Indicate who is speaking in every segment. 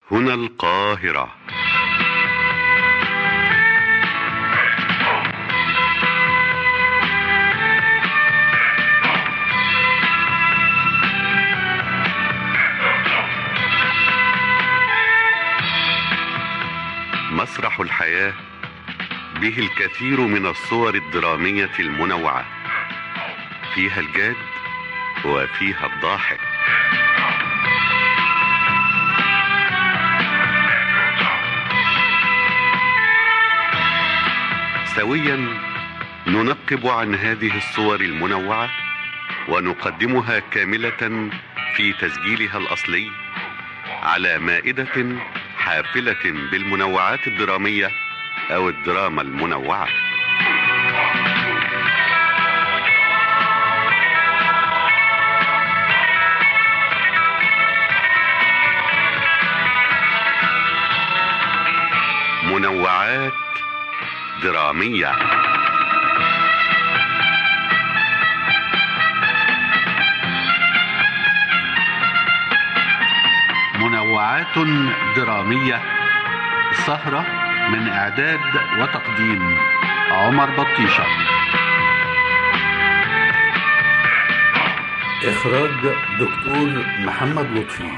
Speaker 1: هنا القاهرة مسرح الحياة به الكثير من الصور الدرامية المنوعة فيها الجاد وفيها الضاحك سويا ننقب عن هذه الصور المنوعة ونقدمها كاملة في تسجيلها الأصلي على مائدة حافلة بالمنوعات الدرامية أو الدراما المنوعة منوعات درامية منوعات درامية سهرة من إعداد وتقديم عمر بطيشة
Speaker 2: إخراج دكتور محمد لطفي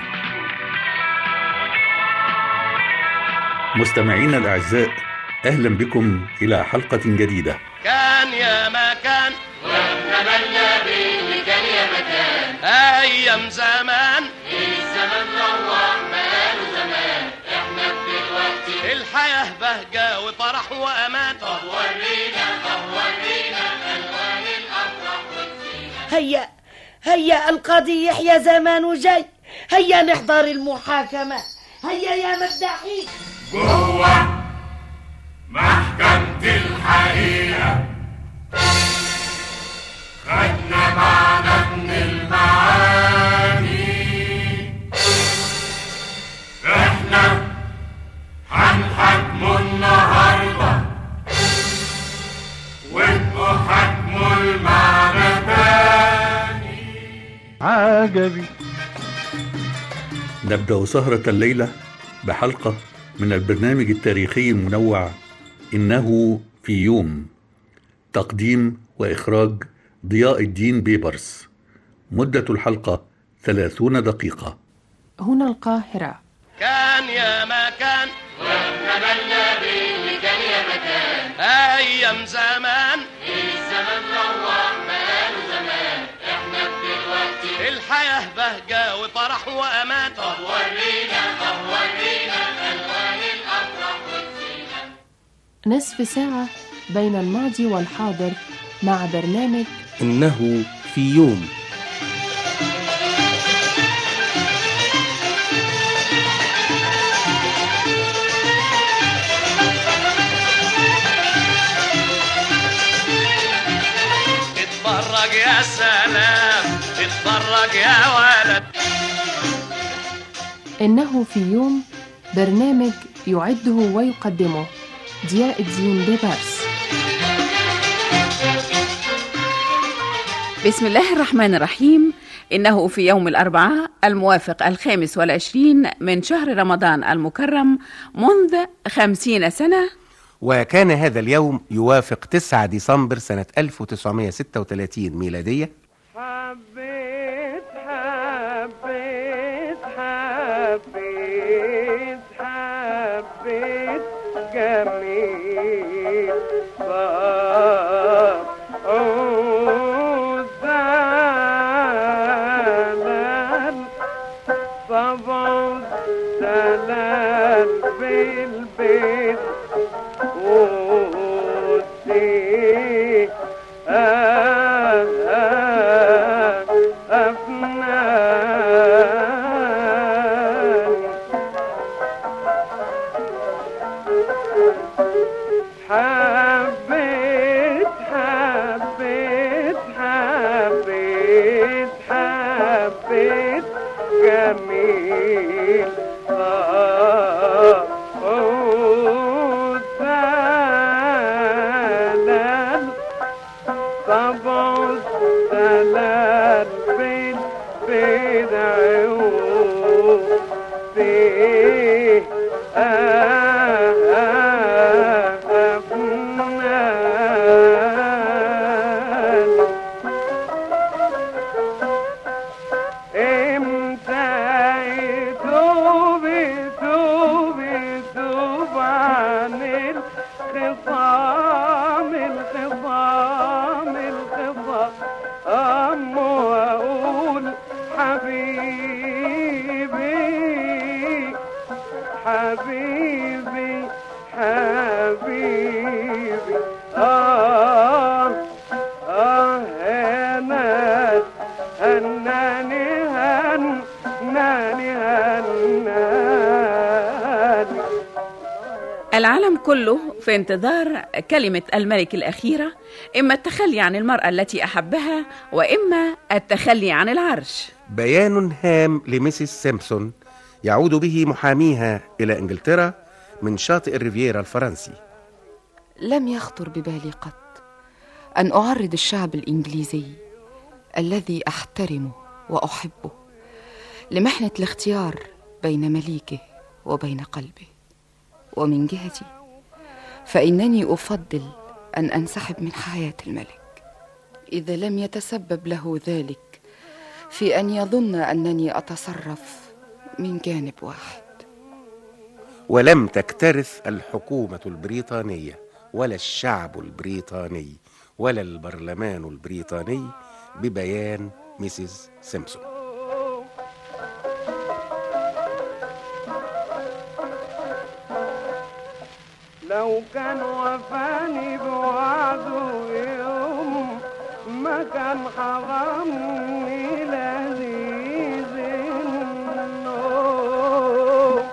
Speaker 2: مستمعينا الأعزاء أهلا بكم إلى حلقة جديدة
Speaker 3: كان يا مكان
Speaker 4: ونبلنا باللي كان يا مكان
Speaker 3: ايام زمان
Speaker 4: الزمن روح بقاله زمان احنا دلوقتي
Speaker 3: الحياه بهجه وفرح وامان
Speaker 4: طب ورينا طب ورينا الوان الافراح والزينه
Speaker 5: هيا هيا القاضي يحيى زمان جاي هيا نحضر المحاكمة هيا يا مداحين
Speaker 6: جوه محكمة الحقيقة خدنا معنا من المعاني احنا هنحكموا النهاردة وانتوا حكموا المعنى تاني
Speaker 2: عجبي نبدأ سهرة الليلة بحلقة من البرنامج التاريخي المنوع إنه في يوم تقديم وإخراج ضياء الدين بيبرس مدة الحلقة ثلاثون دقيقة
Speaker 7: هنا القاهرة
Speaker 3: كان يا مكان
Speaker 4: ونبلنا باللي كان يا مكان
Speaker 3: ايام زمان
Speaker 4: الزمن روح بقاله زمان احنا دلوقتي
Speaker 3: الحياه بهجه وفرح وامان
Speaker 4: طب ورينا طب ورينا الوان الافراح والزينه
Speaker 7: نصف ساعة بين الماضي والحاضر مع برنامج
Speaker 8: إنه في يوم
Speaker 3: اتفرج يا سلام اتفرج يا ولد
Speaker 7: إنه في يوم برنامج يعده ويقدمه ضياء الدين بيبرس
Speaker 9: بسم الله الرحمن الرحيم إنه في يوم الأربعاء الموافق الخامس والعشرين من شهر رمضان المكرم منذ خمسين سنة
Speaker 8: وكان هذا اليوم يوافق 9 ديسمبر سنة 1936 ميلادية
Speaker 3: حبيت حبيت حبيت حبيت جميل صار زلال صبر زلال بالبيت ودي آه آه أفنان حبيت حبيت حبيت حبيت جميل آه أفنان امتى يتوب يتوب يتوب عن الخصام الخصام الخصام واقول حبيبي حبيبي حبيبي آه آه هنات هناني هناني هناني
Speaker 9: العالم كله في انتظار كلمة الملك الأخيرة إما التخلي عن المرأة التي أحبها وإما التخلي عن العرش
Speaker 8: بيان هام لميسيس سيمبسون يعود به محاميها إلى إنجلترا من شاطئ الريفيرا الفرنسي
Speaker 10: لم يخطر ببالي قط ان اعرض الشعب الانجليزي الذي احترمه واحبه لمحنه الاختيار بين مليكه وبين قلبه ومن جهتي فانني افضل ان انسحب من حياه الملك اذا لم يتسبب له ذلك في ان يظن انني اتصرف من جانب واحد
Speaker 8: ولم تكترث الحكومة البريطانية ولا الشعب البريطاني ولا البرلمان البريطاني ببيان ميسيس سيمبسون
Speaker 3: لو كان وفاني بوعده يوم ما كان حرمني لذيذ النوم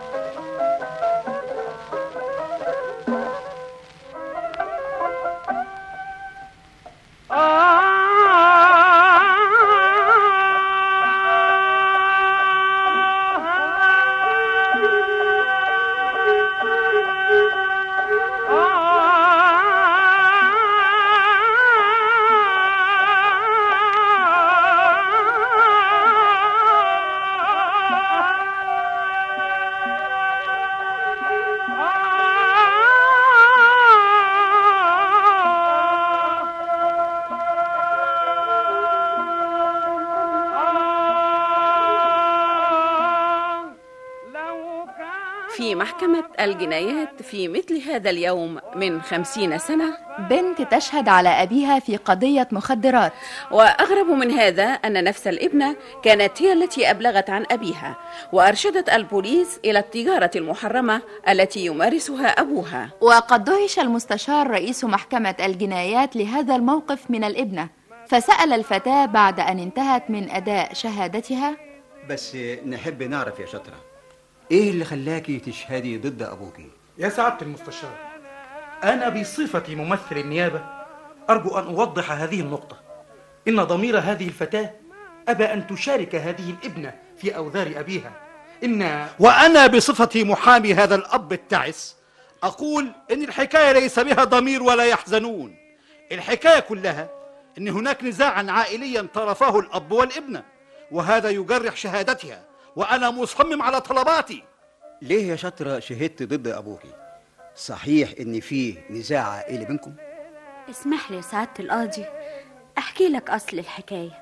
Speaker 9: في محكمة الجنايات في مثل هذا اليوم من خمسين سنة
Speaker 11: بنت تشهد على أبيها في قضية مخدرات
Speaker 9: وأغرب من هذا أن نفس الابنة كانت هي التي أبلغت عن أبيها وأرشدت البوليس إلى التجارة المحرمة التي يمارسها أبوها
Speaker 11: وقد دهش المستشار رئيس محكمة الجنايات لهذا الموقف من الابنة فسأل الفتاة بعد أن انتهت من أداء شهادتها
Speaker 12: بس نحب نعرف يا شطرة ايه اللي خلاكي تشهدي ضد ابوكي
Speaker 13: يا سعادة المستشار أنا بصفتي ممثل النيابة أرجو أن أوضح هذه النقطة إن ضمير هذه الفتاة أبى أن تشارك هذه الابنة في أوذار أبيها إن
Speaker 14: وأنا بصفتي محامي هذا الأب التعس أقول إن الحكاية ليس بها ضمير ولا يحزنون الحكاية كلها إن هناك نزاعا عائليا طرفه الأب والابنة وهذا يجرح شهادتها وأنا مصمم على طلباتي
Speaker 12: ليه يا شطرة شهدت ضد ابوكي صحيح ان فيه نزاع عائلي بينكم
Speaker 15: اسمح لي يا سعادة القاضي أحكي لك أصل الحكاية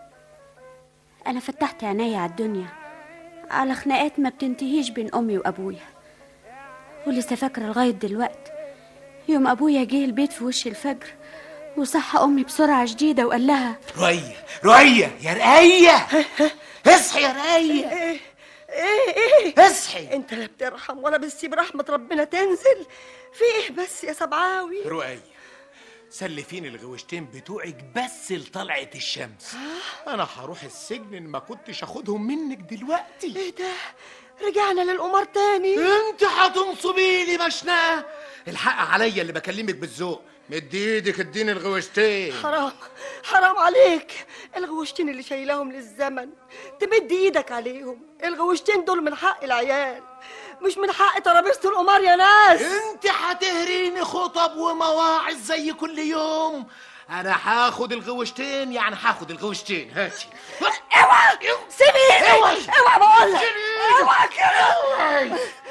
Speaker 15: أنا فتحت عيني على الدنيا على خناقات ما بتنتهيش بين أمي وأبويا ولسه فاكرة لغاية دلوقت يوم أبويا جه البيت في وش الفجر وصحى أمي بسرعة شديدة وقال لها
Speaker 16: رؤية رؤية يا رؤية اصحي يا رؤية
Speaker 17: ايه ايه ايه
Speaker 16: اصحي
Speaker 17: انت لا بترحم ولا بتسيب رحمة ربنا تنزل في ايه بس يا سبعاوي
Speaker 16: رؤية سلفيني الغوشتين بتوعك بس لطلعة الشمس انا هروح السجن ان ما كنتش اخدهم منك دلوقتي
Speaker 17: ايه ده رجعنا للقمار تاني
Speaker 16: انت هتنصبي لي مشنقة الحق عليا اللي بكلمك بالذوق مد ايدك اديني الغوشتين
Speaker 17: حرام حرام عليك الغوشتين اللي شايلاهم للزمن تمد ايدك عليهم الغوشتين دول من حق العيال مش من حق ترابيزة القمار يا ناس
Speaker 16: انت هتهريني خطب ومواعظ زي كل يوم انا هاخد الغوشتين يعني هاخد الغوشتين هاتي
Speaker 17: اوعى سيب ايدك
Speaker 16: اوعي.
Speaker 17: اوعى بقول لك
Speaker 16: سيب ايدك.
Speaker 17: اوعى كده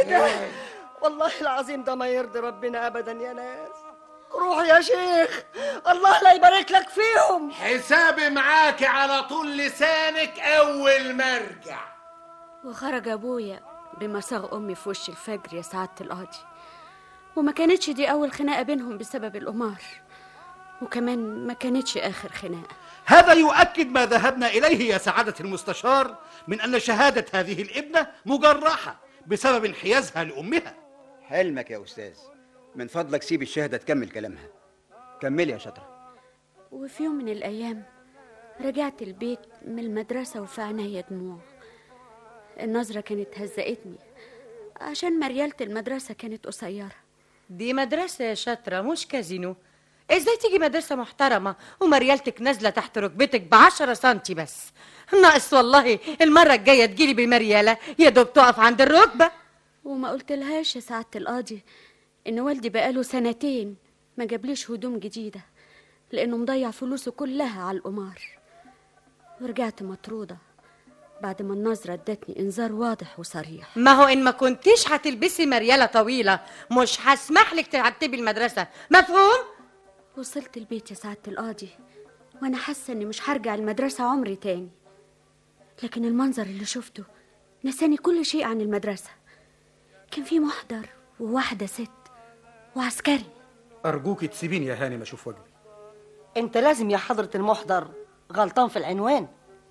Speaker 17: ده والله العظيم ده ما يرضي ربنا ابدا يا ناس روح يا شيخ الله لا يبارك لك فيهم
Speaker 16: حسابي معاكي على طول لسانك اول ما ارجع
Speaker 15: وخرج ابويا بمساغ امي في وش الفجر يا سعاده القاضي وما كانتش دي اول خناقه بينهم بسبب القمار وكمان ما كانتش اخر خناقه
Speaker 14: هذا يؤكد ما ذهبنا إليه يا سعادة المستشار من أن شهادة هذه الابنة مجرحة بسبب انحيازها لأمها
Speaker 12: حلمك يا أستاذ من فضلك سيب الشهدة تكمل كلامها كملي يا شاطرة
Speaker 15: وفي يوم من الايام رجعت البيت من المدرسه وفي عينيا دموع النظره كانت هزقتني عشان مريالة المدرسه كانت قصيره
Speaker 18: دي مدرسة يا شاطرة مش كازينو ازاي تيجي مدرسة محترمة ومريالتك نازلة تحت ركبتك بعشرة سنتي بس ناقص والله المرة الجاية تجيلي بمريالة يا دوب تقف عند الركبة
Speaker 15: وما قلت لهاش يا سعاده القاضي ان والدي بقاله سنتين ما جابليش هدوم جديده لانه مضيع فلوسه كلها على القمار ورجعت مطروده بعد ما النظره ادتني انذار واضح وصريح
Speaker 18: ما هو ان ما كنتيش هتلبسي مريالة طويلة مش هسمح لك ترتبي المدرسة مفهوم؟
Speaker 15: وصلت البيت يا سعاده القاضي وانا حاسه اني مش هرجع المدرسه عمري تاني لكن المنظر اللي شفته نساني كل شيء عن المدرسه كان في محضر وواحده ست وعسكري
Speaker 13: أرجوك تسيبيني يا هانم أشوف وجهي
Speaker 17: انت لازم يا حضرة المحضر غلطان في العنوان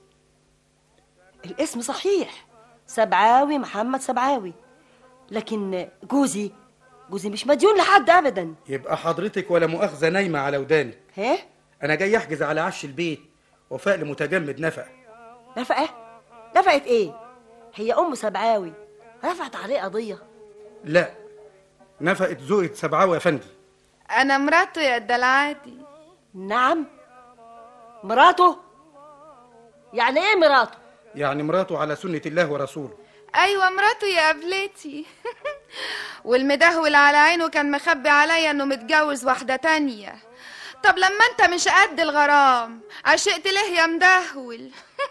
Speaker 17: الاسم صحيح سبعاوي محمد سبعاوي لكن جوزي جوزي مش مديون لحد ابدا
Speaker 13: يبقى حضرتك ولا مؤاخذة نايمة على ودانك
Speaker 17: ها
Speaker 13: أنا جاي أحجز على عش البيت وفاء لمتجمد نفقة
Speaker 17: نفقه نفقت ايه هي ام سبعاوي رفعت عليه قضيه
Speaker 13: لا نفقة زوجة سبعاوي يا فندي
Speaker 19: انا مراته يا الدلعاتي
Speaker 17: نعم مراته يعني ايه مراته
Speaker 13: يعني مراته على سنة الله ورسوله
Speaker 19: ايوه مراته يا قبلتي والمدهول على عينه كان مخبي عليا انه متجوز واحده تانية طب لما انت مش قد الغرام عشقت ليه يا مدهول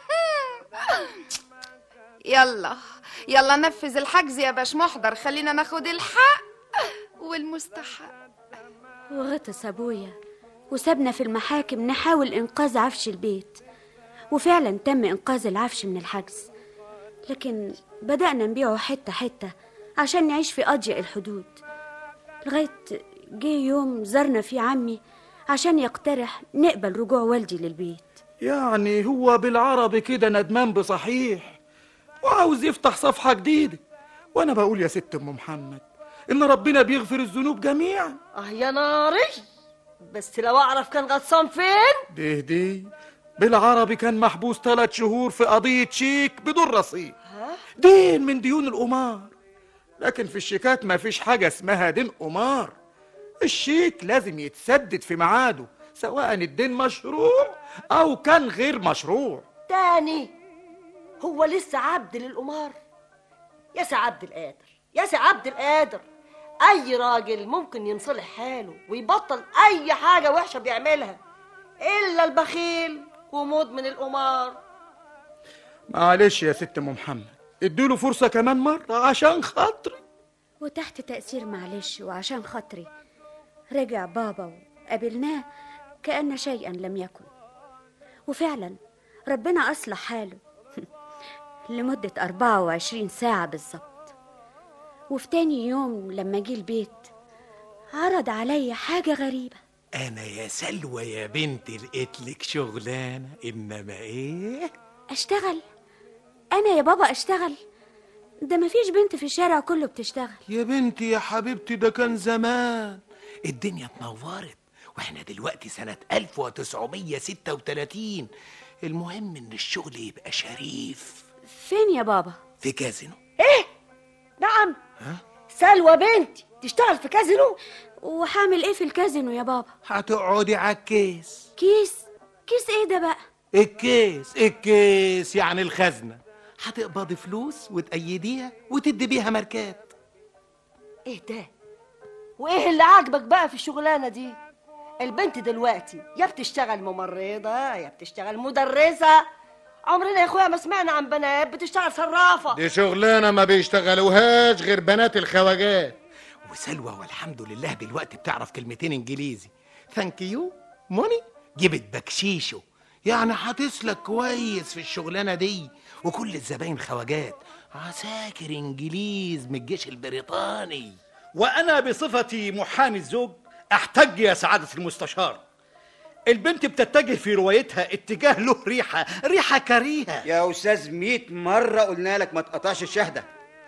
Speaker 19: يلا يلا نفذ الحجز يا باش محضر خلينا ناخد الحق والمستحق
Speaker 15: وغطس ابويا وسابنا في المحاكم نحاول انقاذ عفش البيت وفعلا تم انقاذ العفش من الحجز لكن بدأنا نبيعه حتة حتة عشان نعيش في أضيق الحدود لغاية جه يوم زرنا فيه عمي عشان يقترح نقبل رجوع والدي للبيت
Speaker 13: يعني هو بالعربي كده ندمان بصحيح وعاوز يفتح صفحة جديدة وأنا بقول يا ست أم محمد إن ربنا بيغفر الذنوب جميعا
Speaker 17: اه يا ناري بس لو اعرف كان غطسان فين
Speaker 13: دي دي بالعربي كان محبوس ثلاث شهور في قضية شيك بدون رصيد دين من ديون القمار لكن في الشيكات ما فيش حاجة اسمها دين قمار الشيك لازم يتسدد في ميعاده سواء الدين مشروع أو كان غير مشروع
Speaker 17: تاني هو لسه عبد للقمار يا سي عبد القادر يا سي عبد القادر اي راجل ممكن ينصلح حاله ويبطل اي حاجه وحشه بيعملها الا البخيل ومدمن القمار
Speaker 13: معلش يا ست أم محمد اديله فرصة كمان مرة عشان خاطري
Speaker 15: وتحت تأثير معلش وعشان خاطري رجع بابا وقابلناه كأن شيئا لم يكن وفعلا ربنا أصلح حاله لمدة 24 ساعة بالظبط وفي تاني يوم لما جه البيت عرض عليا حاجة غريبة
Speaker 16: انا يا سلوى يا بنتي لقيت لك شغلانه انما ايه
Speaker 15: أشتغل أنا يا بابا أشتغل ده مفيش بنت في الشارع كله بتشتغل
Speaker 16: يا بنتي يا حبيبتي ده كان زمان الدنيا اتنورت واحنا دلوقتي سنة 1936 المهم ان الشغل يبقى شريف
Speaker 15: فين يا بابا
Speaker 16: في كازينو
Speaker 17: ايه نعم
Speaker 16: ها؟
Speaker 17: سلوى بنتي تشتغل في كازينو
Speaker 15: وهعمل ايه في الكازينو يا بابا
Speaker 16: هتقعدي على الكيس
Speaker 15: كيس كيس ايه ده بقى
Speaker 16: الكيس الكيس يعني الخزنة هتقبضي فلوس وتأيديها وتدي بيها ماركات
Speaker 17: ايه ده وايه اللي عاجبك بقى في الشغلانه دي البنت دلوقتي يا بتشتغل ممرضه يا بتشتغل مدرسه عمرنا يا اخويا ما سمعنا عن بنات بتشتغل صرافه
Speaker 16: دي شغلانه ما بيشتغلوهاش غير بنات الخواجات
Speaker 20: وسلوى والحمد لله دلوقتي بتعرف كلمتين انجليزي ثانك يو موني جبت بكشيشه يعني هتسلك كويس في الشغلانه دي وكل الزباين خواجات عساكر انجليز من الجيش البريطاني
Speaker 14: وانا بصفتي محامي الزوج احتج يا سعاده المستشار البنت بتتجه في روايتها اتجاه له ريحه ريحه كريهه
Speaker 12: يا استاذ مئة مره قلنا لك ما تقطعش الشهده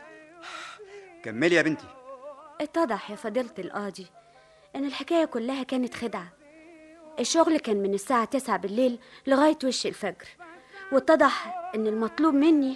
Speaker 12: كملي يا بنتي
Speaker 15: اتضح يا فضيلة القاضي إن الحكاية كلها كانت خدعة الشغل كان من الساعة تسعة بالليل لغاية وش الفجر واتضح إن المطلوب مني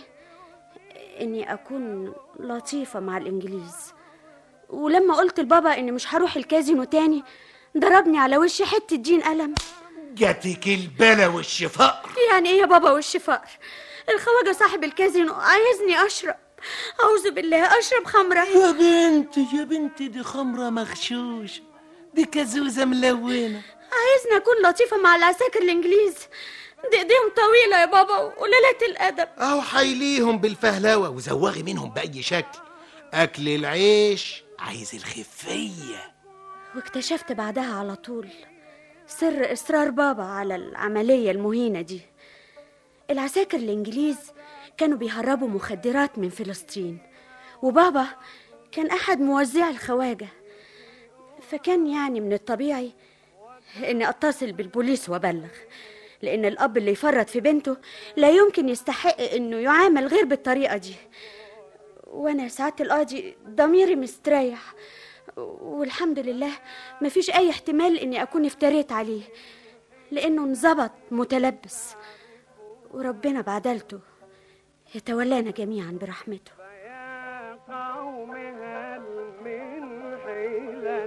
Speaker 15: إني أكون لطيفة مع الإنجليز ولما قلت لبابا إني مش هروح الكازينو تاني ضربني على وشي حتة دين قلم
Speaker 20: جاتك البلا والشفاء
Speaker 15: يعني إيه يا بابا وش فقر الخواجة صاحب الكازينو عايزني أشرب أعوذ بالله أشرب خمرة
Speaker 20: يا بنت يا بنت دي خمرة مغشوشة دي كزوزة ملونة
Speaker 15: عايزني أكون لطيفة مع العساكر الإنجليز دي ايديهم طويلة يا بابا وقلالة الأدب
Speaker 20: أو حيليهم بالفهلوة وزوغي منهم بأي شكل أكل العيش عايز الخفية
Speaker 15: واكتشفت بعدها على طول سر إصرار بابا على العملية المهينة دي العساكر الإنجليز كانوا بيهربوا مخدرات من فلسطين وبابا كان أحد موزعي الخواجة فكان يعني من الطبيعي إني أتصل بالبوليس وأبلغ لأن الأب اللي يفرط في بنته لا يمكن يستحق إنه يعامل غير بالطريقة دي وأنا ساعات القاضي ضميري مستريح والحمد لله مفيش أي احتمال إني أكون افتريت عليه لأنه انظبط متلبس وربنا بعدلته يتولانا جميعا برحمته
Speaker 3: قوم هل من حيلة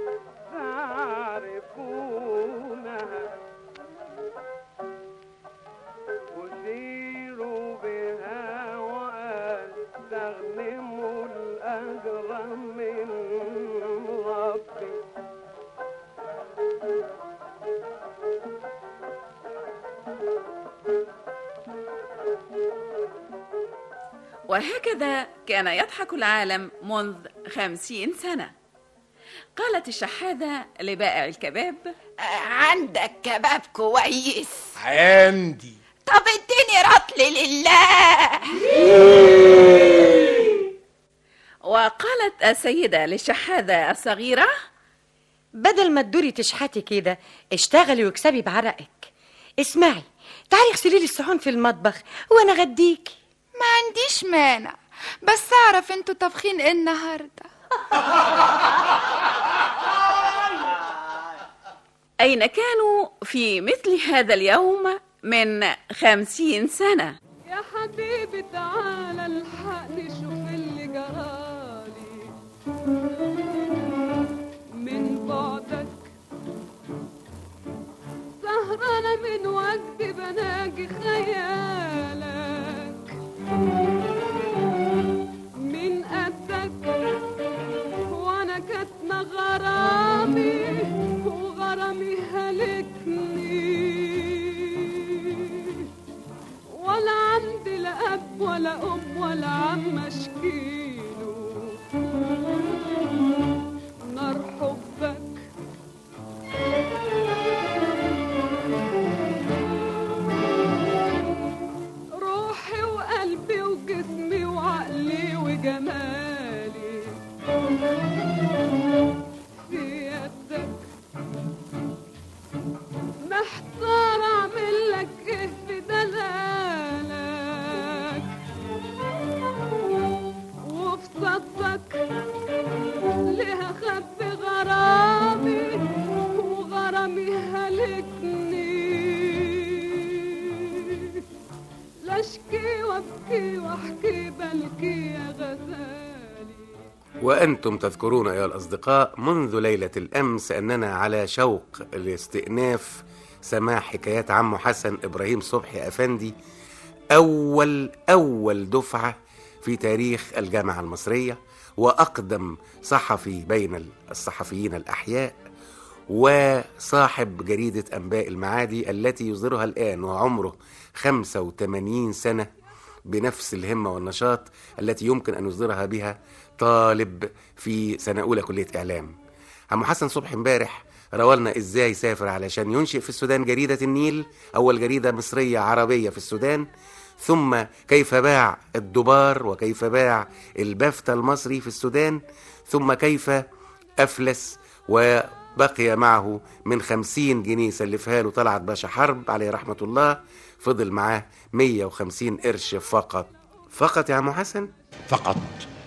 Speaker 3: تعرفونها أسير بها وأستغنم الأجر من ربي
Speaker 9: وهكذا كان يضحك العالم منذ خمسين سنة قالت الشحاذة لبائع الكباب
Speaker 21: عندك كباب كويس
Speaker 20: عندي
Speaker 21: طب اديني رطل لله
Speaker 9: وقالت السيدة للشحاذة الصغيرة
Speaker 18: بدل ما تدوري تشحتي كده اشتغلي واكسبي بعرقك اسمعي تعالي اغسلي لي الصحون في المطبخ وانا غديكي
Speaker 19: ما عنديش مانع بس اعرف انتوا طابخين ايه النهارده
Speaker 9: أين كانوا في مثل هذا اليوم من خمسين سنة
Speaker 3: يا حبيبي تعالى الحقني شوف اللي جرالي من بعدك سهرانة من وقت بناجي خيالك من قدك وانا كاتمة غرامي وغرامي هلكني ولا عندي لا اب ولا ام ولا عم اشكيله نار حبك روحي وقلبي وجسمي وعقلي وجمالي في يدك محتار اعمل لك ايه في دلالك وفي صدك ليه اخبي غرامي وغرامي هلكني لا اشكي وابكي واحكي بلكي يا غزالي
Speaker 8: وأنتم تذكرون أيها الأصدقاء منذ ليلة الأمس أننا على شوق لاستئناف سماع حكايات عمو حسن إبراهيم صبحي أفندي أول أول دفعة في تاريخ الجامعة المصرية وأقدم صحفي بين الصحفيين الأحياء وصاحب جريدة أنباء المعادي التي يصدرها الآن وعمره 85 سنة بنفس الهمة والنشاط التي يمكن أن يصدرها بها طالب في سنة أولى كلية إعلام عم حسن صبحي امبارح روالنا ازاي سافر علشان ينشئ في السودان جريدة النيل أول جريدة مصرية عربية في السودان ثم كيف باع الدبار وكيف باع البفتة المصري في السودان ثم كيف أفلس وبقي معه من خمسين جنيه سلفها له طلعت باشا حرب عليه رحمة الله فضل معاه مية وخمسين قرش فقط فقط يا عم حسن
Speaker 1: فقط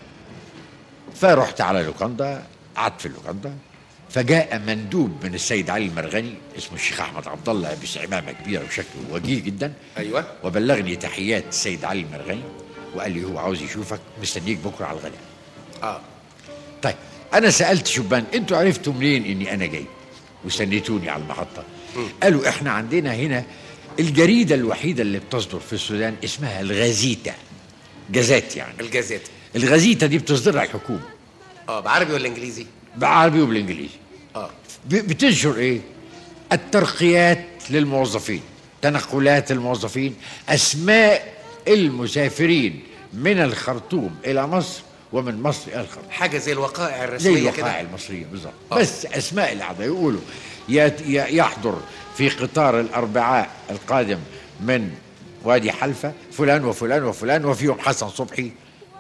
Speaker 1: فرحت على لوكاندا قعدت في اللوكاندا فجاء مندوب من السيد علي المرغني اسمه الشيخ احمد عبد الله لابس عمامه كبيره وشكله وجيه جدا
Speaker 8: ايوه
Speaker 1: وبلغني تحيات السيد علي المرغني وقال لي هو عاوز يشوفك مستنيك بكره على الغداء
Speaker 8: اه
Speaker 1: طيب انا سالت شبان انتوا عرفتوا منين اني انا جاي وسنيتوني على المحطه قالوا احنا عندنا هنا الجريده الوحيده اللي بتصدر في السودان اسمها الغازيتا جازات يعني
Speaker 8: الجازات
Speaker 1: الغازيتا دي بتصدرها الحكومه
Speaker 8: اه بعربي ولا انجليزي
Speaker 1: بالعربي وبالانجليزي
Speaker 8: اه
Speaker 1: ب- بتنشر ايه الترقيات للموظفين تنقلات الموظفين اسماء المسافرين من الخرطوم الى مصر ومن مصر الى الخرطوم
Speaker 8: حاجة زي الوقائع
Speaker 1: زي
Speaker 8: الرسمية
Speaker 1: الوقائع
Speaker 8: كده
Speaker 1: المصريه بالظبط
Speaker 8: آه.
Speaker 1: بس اسماء الاعضاء يقولوا يت- ي- يحضر في قطار الاربعاء القادم من وادي حلفه فلان وفلان وفلان وفيهم حسن صبحي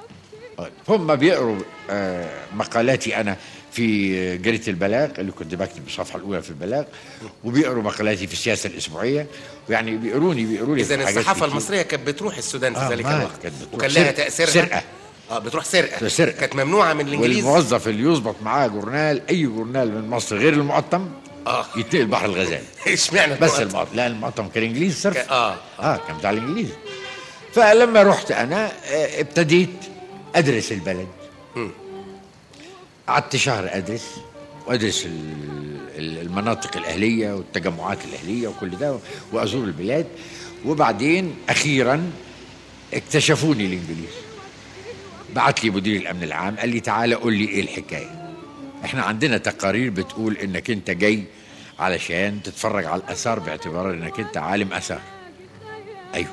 Speaker 1: هم بيقروا آه، مقالاتي انا في جريده البلاغ اللي كنت بكتب الصفحه الاولى في البلاغ وبيقروا مقالاتي في السياسه الاسبوعيه ويعني بيقروني بيقروا لي
Speaker 8: إذا
Speaker 1: في حاجات
Speaker 8: الصحافة
Speaker 1: كتير.
Speaker 8: المصرية كانت بتروح السودان في
Speaker 1: آه،
Speaker 8: ذلك
Speaker 1: ما
Speaker 8: الوقت
Speaker 1: كانت بتروح.
Speaker 8: وكان لها
Speaker 1: سرقة.
Speaker 8: تأثيرها
Speaker 1: سرقة.
Speaker 8: اه بتروح سرقة
Speaker 1: سرقة.
Speaker 8: كانت ممنوعة من الإنجليز
Speaker 1: والموظف اللي يظبط معاه جورنال اي جورنال من مصر غير المقطم
Speaker 8: اه
Speaker 1: يتنقل بحر الغزال
Speaker 8: اشمعنى
Speaker 1: بس
Speaker 8: المقطم؟
Speaker 1: المقطم لا المقطم كان انجليزي صرف
Speaker 8: اه
Speaker 1: اه كان بتاع الانجليزي فلما رحت انا آه، ابتديت ادرس البلد
Speaker 8: مم.
Speaker 1: قعدت شهر ادرس وادرس ال- ال- المناطق الاهليه والتجمعات الاهليه وكل ده وازور البلاد وبعدين اخيرا اكتشفوني الانجليز بعت لي مدير الامن العام قال لي تعالى قول لي ايه الحكايه احنا عندنا تقارير بتقول انك انت جاي علشان تتفرج على الاثار باعتبار انك انت عالم اثار ايوه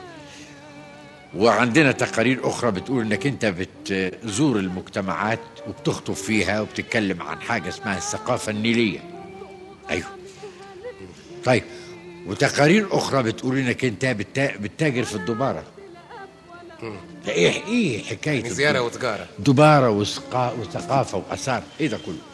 Speaker 1: وعندنا تقارير اخرى بتقول انك انت بتزور المجتمعات وبتخطب فيها وبتتكلم عن حاجه اسمها الثقافه النيليه ايوه طيب وتقارير اخرى بتقول انك انت بتا- بتتاجر في الدباره ده ايه ايه حكايه
Speaker 8: يعني زيارة
Speaker 1: الدب-
Speaker 8: وتجارة
Speaker 1: دباره وسقا وثقافه واثار ايه ده كله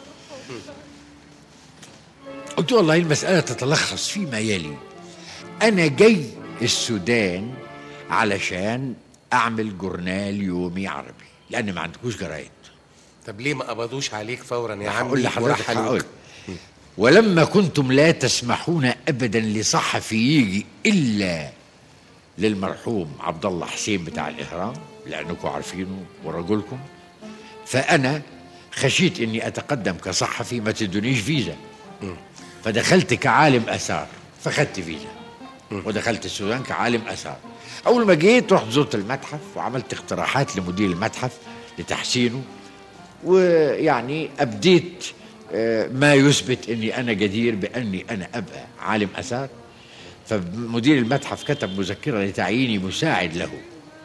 Speaker 1: قلت والله المساله تتلخص فيما يلي انا جاي السودان علشان اعمل جورنال يومي عربي لان ما عندكوش جرايد
Speaker 8: طب ليه ما قبضوش عليك فورا يا عمي
Speaker 1: هقول لحضرتك
Speaker 8: ورحلوك؟
Speaker 1: هقول ولما كنتم لا تسمحون ابدا لصحفي يجي الا للمرحوم عبد الله حسين بتاع الاهرام لانكم عارفينه ورجلكم فانا خشيت اني اتقدم كصحفي ما تدونيش فيزا فدخلت كعالم اثار فخدت فيزا ودخلت السودان كعالم اثار اول ما جيت رحت زرت المتحف وعملت اقتراحات لمدير المتحف لتحسينه ويعني ابديت آه، ما يثبت اني انا جدير باني انا ابقى عالم اثار فمدير المتحف كتب مذكره لتعييني مساعد له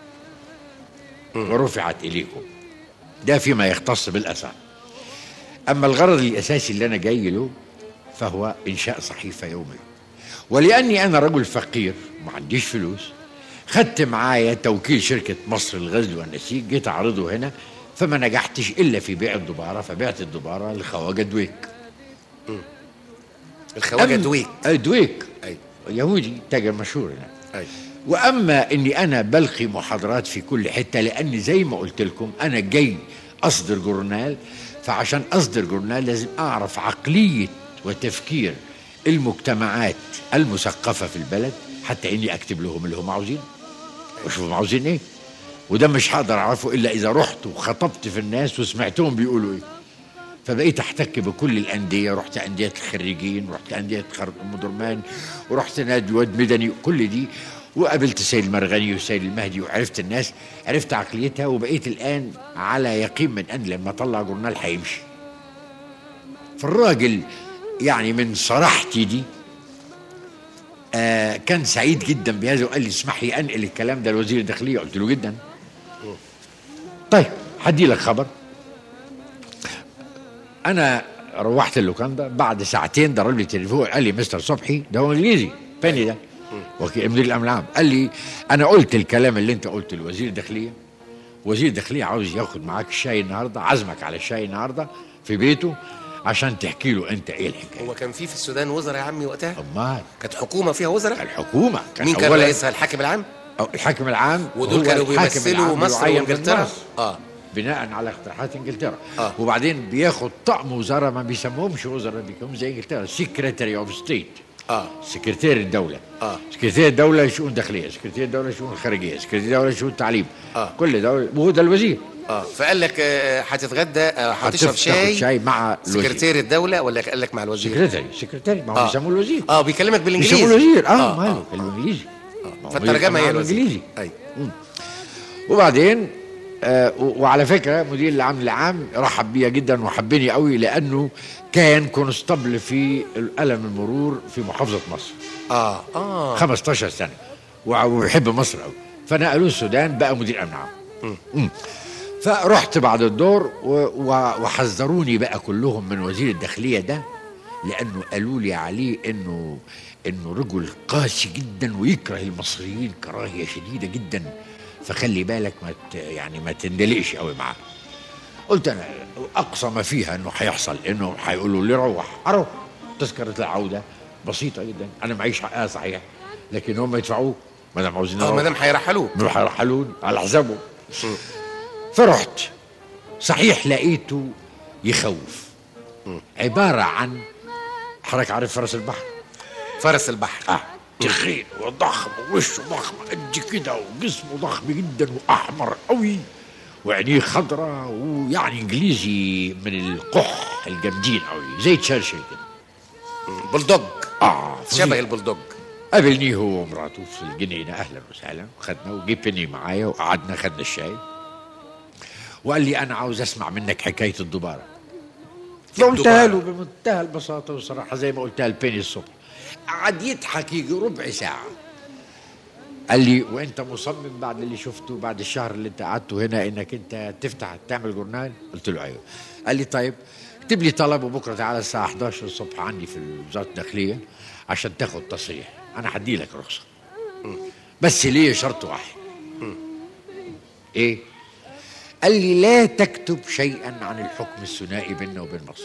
Speaker 1: ورفعت اليكم ده فيما يختص بالاثار اما الغرض الاساسي اللي انا جاي له فهو انشاء صحيفه يوميه ولاني انا رجل فقير ما عنديش فلوس خدت معايا توكيل شركه مصر الغزل والنسيج جيت اعرضه هنا فما نجحتش الا في بيع الدباره فبعت الدباره لخواجه دويك
Speaker 8: الخواجة
Speaker 1: أم-
Speaker 8: دويك
Speaker 1: أي دويك
Speaker 8: أي.
Speaker 1: يهودي تاجر مشهور هنا
Speaker 8: أي.
Speaker 1: واما اني انا بلقي محاضرات في كل حته لاني زي ما قلت لكم انا جاي اصدر جورنال فعشان اصدر جورنال لازم اعرف عقليه وتفكير المجتمعات المثقفه في البلد حتى اني اكتب لهم اللي هم عاوزينه واشوفهم عاوزين ايه وده مش هقدر اعرفه الا اذا رحت وخطبت في الناس وسمعتهم بيقولوا ايه فبقيت احتك بكل الانديه رحت انديه الخريجين رحت انديه خر- مدرمان ورحت نادي واد مدني كل دي وقابلت السيد المرغني والسيد المهدي وعرفت الناس عرفت عقليتها وبقيت الان على يقين من ان لما اطلع جورنال هيمشي فالراجل يعني من صراحتي دي آه كان سعيد جدا بهذا وقال لي اسمح لي انقل الكلام ده لوزير الداخليه قلت له جدا طيب هدي لك خبر انا روحت اللوكاندا بعد ساعتين ضرب لي تليفون قال لي مستر صبحي ده هو انجليزي بني ده وكيل مدير الامن العام قال لي انا قلت الكلام اللي انت قلته لوزير الداخليه وزير الداخليه عاوز ياخد معاك الشاي النهارده عزمك على الشاي النهارده في بيته عشان تحكي له انت ايه الحكايه
Speaker 8: هو كان في في السودان وزراء يا عمي وقتها
Speaker 1: امال
Speaker 8: كانت حكومه فيها وزراء
Speaker 1: الحكومه
Speaker 8: مين كان
Speaker 1: أولاً-
Speaker 8: رئيسها الحاكم العام
Speaker 1: أو الحاكم العام
Speaker 8: ودول
Speaker 1: هو
Speaker 8: كانوا
Speaker 1: الحاكم
Speaker 8: بيمثلوا
Speaker 1: العام
Speaker 8: مصر
Speaker 1: بيعين من
Speaker 8: وإنجلترا؟
Speaker 1: مصر.
Speaker 8: اه
Speaker 1: بناء على اقتراحات انجلترا آه. وبعدين بياخد طقم وزراء ما بيسموهمش وزراء بيكونوا زي انجلترا سكرتاري اوف ستيت
Speaker 8: اه
Speaker 1: سكرتير الدوله
Speaker 8: اه
Speaker 1: سكرتير الدوله شؤون داخليه سكرتير الدوله شؤون خارجيه سكرتير الدوله شؤون تعليم
Speaker 8: آه.
Speaker 1: كل دوله وهو ده الوزير
Speaker 8: اه فقال لك آه، هتتغدى آه، هتشرب
Speaker 1: هتف- تاخد
Speaker 8: شاي
Speaker 1: شاي مع الوزير.
Speaker 8: سكرتير الدوله ولا قال لك مع الوزير
Speaker 1: سكرتاري سكرتاري ما هو
Speaker 8: آه.
Speaker 1: بيسموه الوزير
Speaker 8: اه بيكلمك بالانجليزي
Speaker 1: بيسموه الوزير اه,
Speaker 8: آه،
Speaker 1: آه. ماله بالانجليزي ما هو
Speaker 8: فالترجمه هي
Speaker 1: يبقى
Speaker 8: الوزير
Speaker 1: بالانجليزي
Speaker 8: ايوه
Speaker 1: وبعدين آه و- وعلى فكره مدير العام العام رحب بيا جدا وحبني قوي لانه كان كونستبل في القلم المرور في محافظه مصر
Speaker 8: اه اه
Speaker 1: 15 سنه وع- وبيحب مصر قوي فنقلوه السودان بقى مدير امن عام مم. فرحت بعد الدور و- و- وحذروني بقى كلهم من وزير الداخليه ده لانه قالوا لي عليه انه انه رجل قاسي جدا ويكره المصريين كراهيه شديده جدا فخلي بالك ما ت- يعني ما تندلقش قوي معاه قلت انا اقصى ما فيها انه هيحصل انه هيقولوا لي روح اروح تذكره العوده بسيطه جدا انا معيش حقها صحيح لكن هم يدفعوه ما دام عاوزين
Speaker 8: اه
Speaker 1: أروح.
Speaker 8: ما دام هيرحلوه
Speaker 1: هيرحلون على حسابهم فرحت صحيح لقيته يخوف عبارة عن حضرتك عارف فرس البحر
Speaker 8: فرس البحر
Speaker 1: اه تخين وضخم ووشه ضخم قد كده وجسمه ضخم جدا واحمر قوي وعينيه خضراء ويعني انجليزي من القح الجامدين قوي زي تشرشل كده
Speaker 8: بلدوج
Speaker 1: اه
Speaker 8: شبه البلدوج
Speaker 1: قابلني هو ومراته في الجنينه اهلا وسهلا وخدنا وجيب بني معايا وقعدنا خدنا الشاي وقال لي انا عاوز اسمع منك حكايه الدباره فقلتها له بمنتهى البساطه والصراحه زي ما قلتها لبيني الصبح قعد يضحك يجي ربع ساعه قال لي وانت مصمم بعد اللي شفته بعد الشهر اللي انت قعدته هنا انك انت تفتح تعمل جورنال قلت له ايوه قال لي طيب اكتب لي طلب وبكره تعالى الساعه 11 الصبح عندي في وزاره الداخليه عشان تاخد تصريح انا هدي لك رخصه بس ليه شرط واحد ايه قال لي لا تكتب شيئا عن الحكم الثنائي بيننا وبين مصر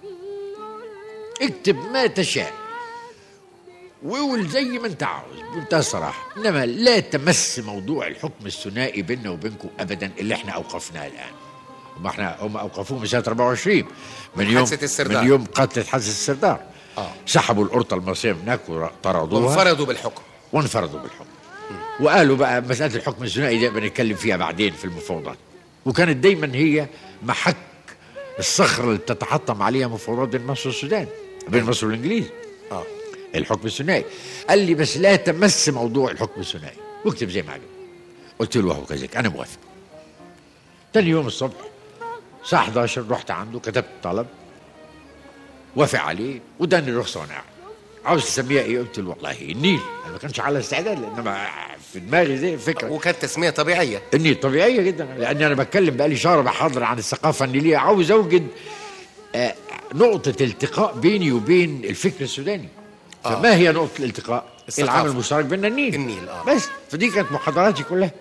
Speaker 1: اكتب ما تشاء وقول زي ما انت عاوز بمنتهى الصراحه انما لا تمس موضوع الحكم الثنائي بيننا وبينكم ابدا اللي احنا اوقفناه الان هم احنا هم اوقفوه من سنه 24 من يوم
Speaker 8: حادثة السردار.
Speaker 1: من يوم قتل حادثه السردار
Speaker 8: اه
Speaker 1: سحبوا القرطه المصريه من هناك وطردوها
Speaker 8: وانفردوا بالحكم
Speaker 1: وانفردوا بالحكم وقالوا بقى مساله الحكم الثنائي دي بنتكلم فيها بعدين في المفاوضات وكانت دايما هي محك الصخره اللي بتتحطم عليها مفاوضات بين مصر والسودان بين مصر والانجليز
Speaker 8: اه
Speaker 1: الحكم الثنائي قال لي بس لا تمس موضوع الحكم الثنائي واكتب زي ما عجبك قلت له اهو كذلك انا موافق تاني يوم الصبح الساعه 11 رحت عنده كتبت طلب وافق عليه واداني الرخصه وانا قاعد عاوز تسميها ايه قلت له والله النيل انا ما كانش على استعداد لانما في دماغي زي فكره
Speaker 8: وكانت تسميه طبيعيه
Speaker 1: النيل طبيعيه جدا لاني انا بتكلم بقالي شهر بحضر عن الثقافه النيليه عاوز اوجد آه، نقطه التقاء بيني وبين الفكر السوداني فما هي نقطه الالتقاء
Speaker 8: الثقافة.
Speaker 1: العامل المشترك بيننا النيل
Speaker 8: النيل اه
Speaker 1: بس فدي كانت محاضراتي كلها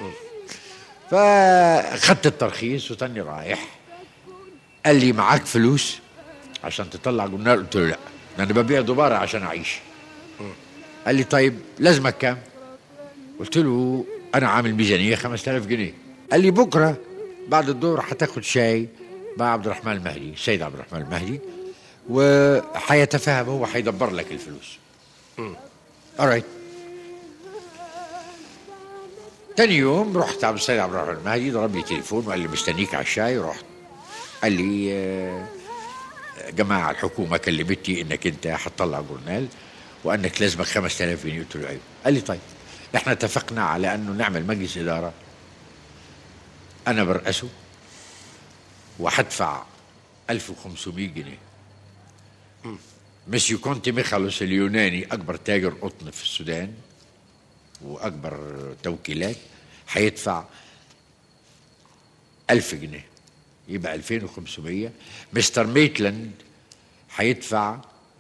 Speaker 1: فخدت الترخيص وتاني رايح قال لي معاك فلوس عشان تطلع جورنال قلت له لا ده انا ببيع دبارة عشان اعيش قال لي طيب لازمك كام قلت له انا عامل ميزانيه 5000 جنيه قال لي بكره بعد الظهر هتاخد شاي مع عبد الرحمن المهدي السيد عبد الرحمن المهدي وهيتفاهم هو هيدبر لك الفلوس alright تاني يوم رحت عبد السيد عبد الرحمن المهدي ضرب لي تليفون وقال لي مستنيك على الشاي رحت قال لي آه، جماعة الحكومة كلمتني انك انت هتطلع جورنال وانك لازمك 5000 جنيه قلت له ايوه قال لي طيب احنا اتفقنا على انه نعمل مجلس ادارة انا برأسه وهدفع 1500 جنيه مسيو كونتي ميخالوس اليوناني أكبر تاجر قطن في السودان وأكبر توكيلات هيدفع ألف جنيه يبقى 2500 مستر ميتلاند هيدفع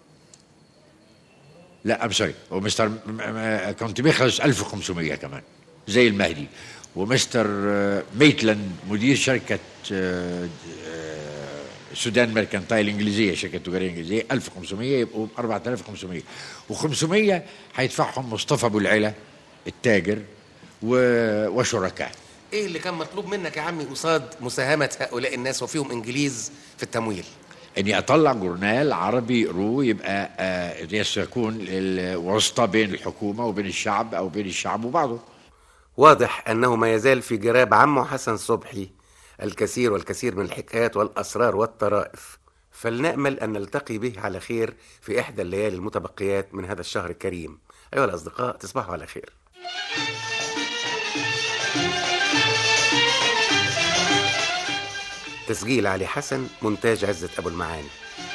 Speaker 1: لا ام سوري ومستر م- م- كونتي ميخالوس 1500 كمان زي المهدي ومستر آه، ميتلاند مدير شركة آه، آه، سودان ميركانتايل انجليزيه شركه تجاريه انجليزيه 1500 يبقوا 4500 و500 هيدفعهم مصطفى ابو العلا التاجر و- وشركاء
Speaker 8: ايه اللي كان مطلوب منك يا عمي قصاد مساهمه هؤلاء الناس وفيهم انجليز في التمويل
Speaker 1: اني اطلع جورنال عربي يقروه يبقى آه، يكون الواسطه بين الحكومه وبين الشعب او بين الشعب وبعضه
Speaker 8: واضح انه ما يزال في جراب عمه حسن صبحي الكثير والكثير من الحكايات والاسرار والطرائف فلنامل ان نلتقي به على خير في احدى الليالي المتبقيات من هذا الشهر الكريم ايها الاصدقاء تصبحوا على خير تسجيل علي حسن مونتاج عزة أبو المعاني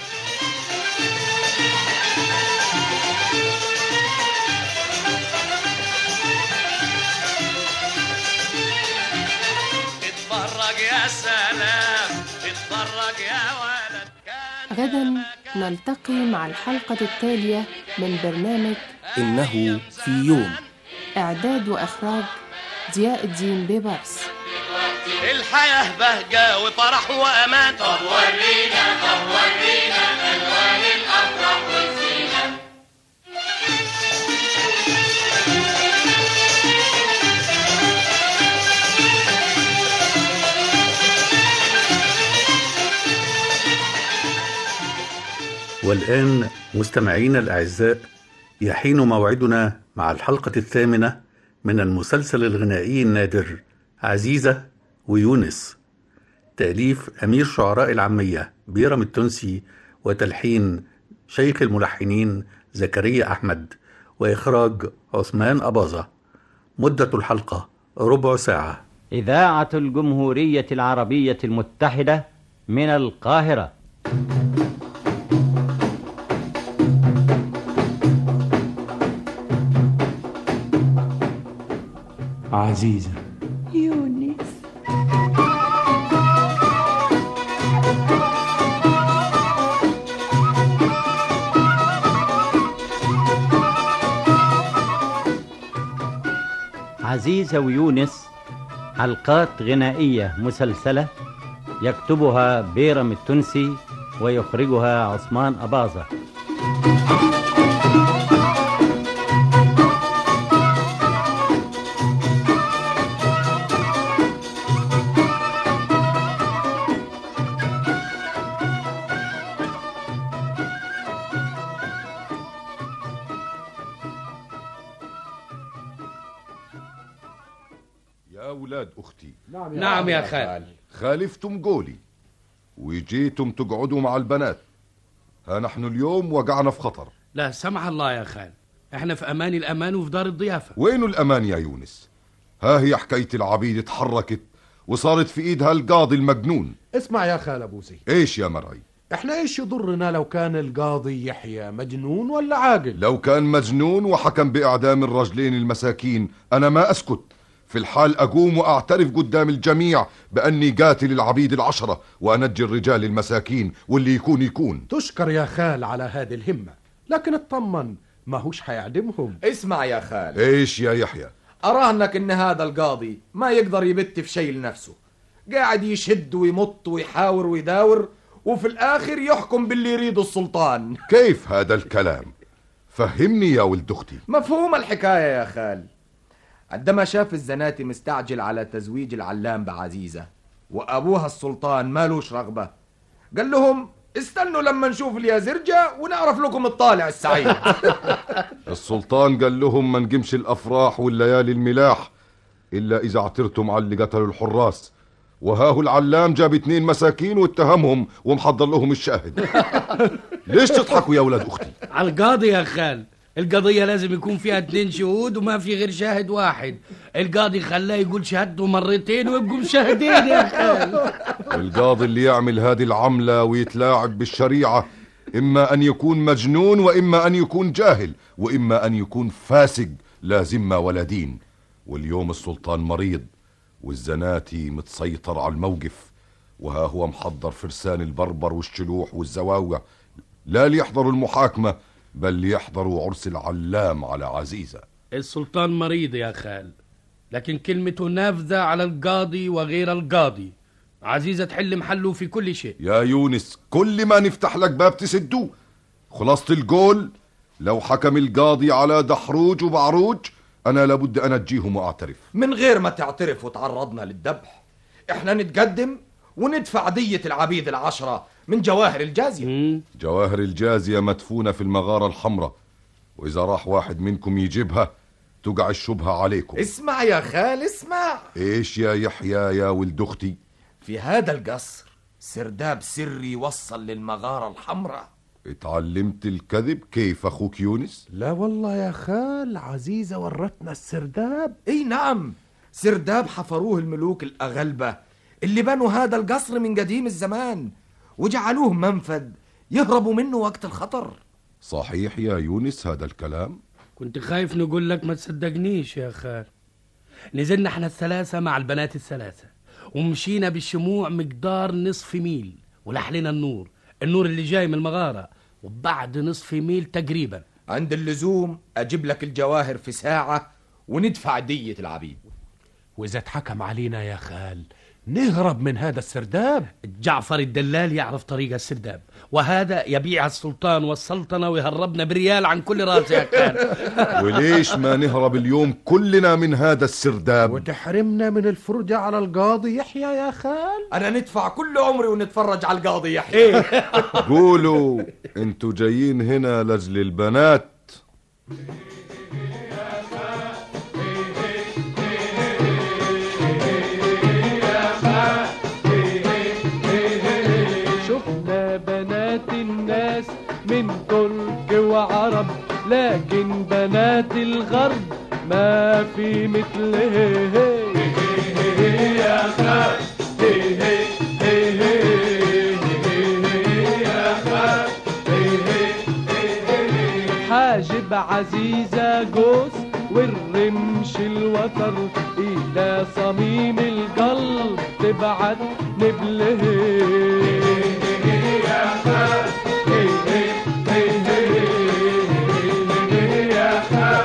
Speaker 6: اتفرج يا سلام اتفرج يا ولد
Speaker 7: غدا نلتقي مع الحلقة التالية من برنامج
Speaker 5: إنه في يوم
Speaker 7: إعداد وإخراج ضياء الدين بيبرس
Speaker 6: الحياة بهجة وفرح وأمان طب ورينا طب ورينا ألوان الأفراح والزينة
Speaker 2: والآن مستمعينا الأعزاء يحين موعدنا مع الحلقة الثامنة من المسلسل الغنائي النادر عزيزة ويونس تأليف أمير شعراء العامية بيرم التونسي وتلحين شيخ الملحنين زكريا أحمد وإخراج عثمان أباظة مدة الحلقة ربع ساعة
Speaker 22: إذاعة الجمهورية العربية المتحدة من القاهرة
Speaker 5: عزيزة
Speaker 21: يونس
Speaker 22: عزيزة ويونس حلقات غنائية مسلسلة يكتبها بيرم التونسي ويخرجها عثمان أباظة
Speaker 23: يا أولاد أختي
Speaker 24: نعم يا نعم يا خال.
Speaker 23: خالفتم قولي وجيتم تقعدوا مع البنات ها نحن اليوم وقعنا في خطر
Speaker 24: لا سمح الله يا خال احنا في امان الامان وفي دار الضيافه
Speaker 23: وين الأمان يا يونس ها هي حكاية العبيد اتحركت وصارت في إيدها القاضي المجنون
Speaker 24: اسمع يا خال ابوسي
Speaker 23: إيش يا مرعي
Speaker 24: احنا ايش يضرنا لو كان القاضي يحيى مجنون ولا عاقل
Speaker 23: لو كان مجنون وحكم بإعدام الرجلين المساكين أنا ما أسكت في الحال أقوم وأعترف قدام الجميع بأني قاتل العبيد العشرة وأنجي الرجال المساكين واللي يكون يكون
Speaker 24: تشكر يا خال على هذه الهمه لكن اطمن ما هوش حيعدمهم
Speaker 25: اسمع يا خال
Speaker 23: إيش يا يحيى
Speaker 25: أراهنك إن هذا القاضي ما يقدر يبت في شيء لنفسه قاعد يشد ويمط ويحاور ويداور وفي الآخر يحكم باللي يريده السلطان
Speaker 23: كيف هذا الكلام فهمني يا ولد أختي
Speaker 25: مفهوم الحكاية يا خال عندما شاف الزناتي مستعجل على تزويج العلام بعزيزة وأبوها السلطان مالوش رغبة قال لهم استنوا لما نشوف اليازرجة ونعرف لكم الطالع السعيد
Speaker 23: السلطان قال لهم ما نقمش الأفراح والليالي الملاح إلا إذا اعترتم على اللي قتلوا الحراس وهاه العلام جاب اتنين مساكين واتهمهم ومحضر لهم الشاهد ليش تضحكوا يا ولاد أختي
Speaker 24: على القاضي يا خال القضية لازم يكون فيها اتنين شهود وما في غير شاهد واحد القاضي خلاه يقول شهادته مرتين ويبقوا مشاهدين يا خال
Speaker 23: القاضي اللي يعمل هذه العملة ويتلاعب بالشريعة إما أن يكون مجنون وإما أن يكون جاهل وإما أن يكون فاسق لا ذمة ولا دين واليوم السلطان مريض والزناتي متسيطر على الموقف وها هو محضر فرسان البربر والشلوح والزواوع لا ليحضروا المحاكمة بل ليحضروا عرس العلام على عزيزة
Speaker 24: السلطان مريض يا خال لكن كلمته نافذة على القاضي وغير القاضي عزيزة تحل محله في كل شيء
Speaker 23: يا يونس كل ما نفتح لك باب تسدوه خلاصة الجول لو حكم القاضي على دحروج وبعروج أنا لابد أن أجيهم وأعترف
Speaker 25: من غير ما تعترف وتعرضنا للذبح احنا نتقدم وندفع دية العبيد العشرة من جواهر الجازية
Speaker 23: جواهر الجازية مدفونة في المغارة الحمراء وإذا راح واحد منكم يجيبها تقع الشبهة عليكم
Speaker 25: اسمع يا خال اسمع
Speaker 23: إيش يا يحيى يا ولد أختي
Speaker 25: في هذا القصر سرداب سري وصل للمغارة الحمراء
Speaker 23: اتعلمت الكذب كيف أخوك يونس
Speaker 25: لا والله يا خال عزيزة ورتنا السرداب اي نعم سرداب حفروه الملوك الأغلبة اللي بنوا هذا القصر من قديم الزمان وجعلوه منفذ يهربوا منه وقت الخطر
Speaker 23: صحيح يا يونس هذا الكلام
Speaker 24: كنت خايف نقول لك ما تصدقنيش يا خال نزلنا احنا الثلاثة مع البنات الثلاثة ومشينا بالشموع مقدار نصف ميل ولحلنا النور النور اللي جاي من المغارة وبعد نصف ميل تقريبا
Speaker 25: عند اللزوم أجيب لك الجواهر في ساعة وندفع دية العبيد
Speaker 4: وإذا اتحكم علينا يا خال نهرب من هذا السرداب
Speaker 24: جعفر الدلال يعرف طريق السرداب وهذا يبيع السلطان والسلطنة ويهربنا بريال عن كل راس يا خال
Speaker 23: وليش ما نهرب اليوم كلنا من هذا السرداب
Speaker 4: وتحرمنا من الفرجة على القاضي يحيى يا خال
Speaker 25: أنا ندفع كل عمري ونتفرج على القاضي يحيى
Speaker 23: قولوا انتوا جايين هنا لأجل البنات
Speaker 10: شفنا بنات الناس من ترك وعرب لكن بنات الغرب ما في مثلها يا خال حاجب عزيزة جوز والرمش الوتر إلى صميم القلب تبعت نبله يا خال يا خال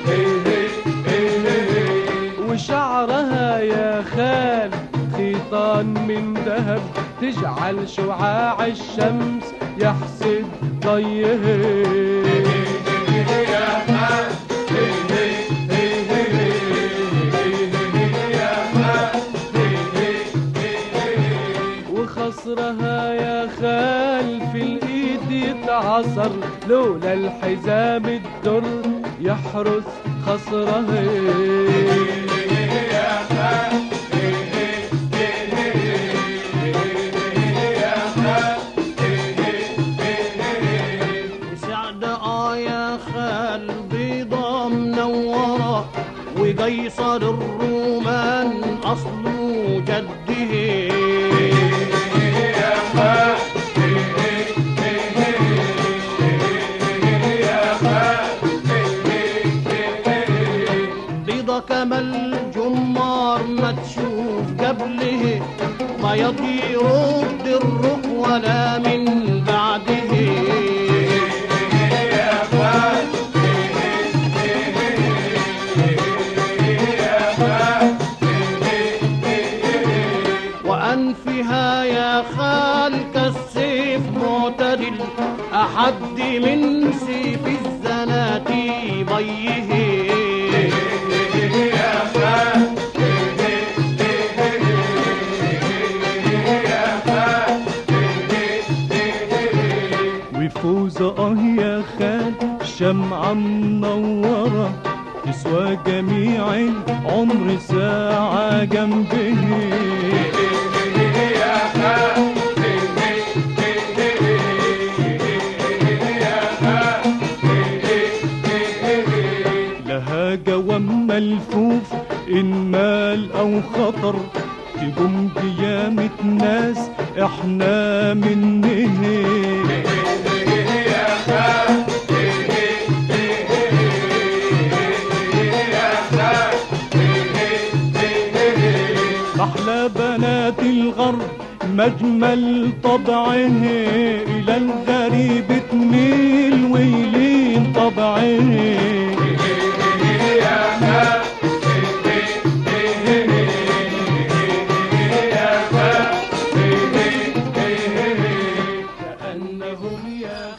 Speaker 10: وشعرها يا خال خيطان من ذهب تجعل شعاع الشمس يحسد ضيه يا خال وخصرها يا خال في الايد يتعصر لولا الحزام الدر يحرس خصرها يا خال
Speaker 11: سعد آه يا خال بيضة منورة وقيصر الرومان أصله جده يا خال بيضة كما الجمار ما تشوف قبله ما يطيروا بالرق ولا من بعده يا خال وأنفها يا خال كالسيف معتدل أحد من سيف الزناتي ضيه يا خال
Speaker 10: وفوزة اه يا خال شمعة منورة تسوى جميع العمر ساعة جنبه يا خال لها جوام ملفوف إن مال أو خطر تقوم قيامة ناس احنا منه مجمل طبعه إلى الغريب تميل ويلين طبعه
Speaker 24: كأنهم يا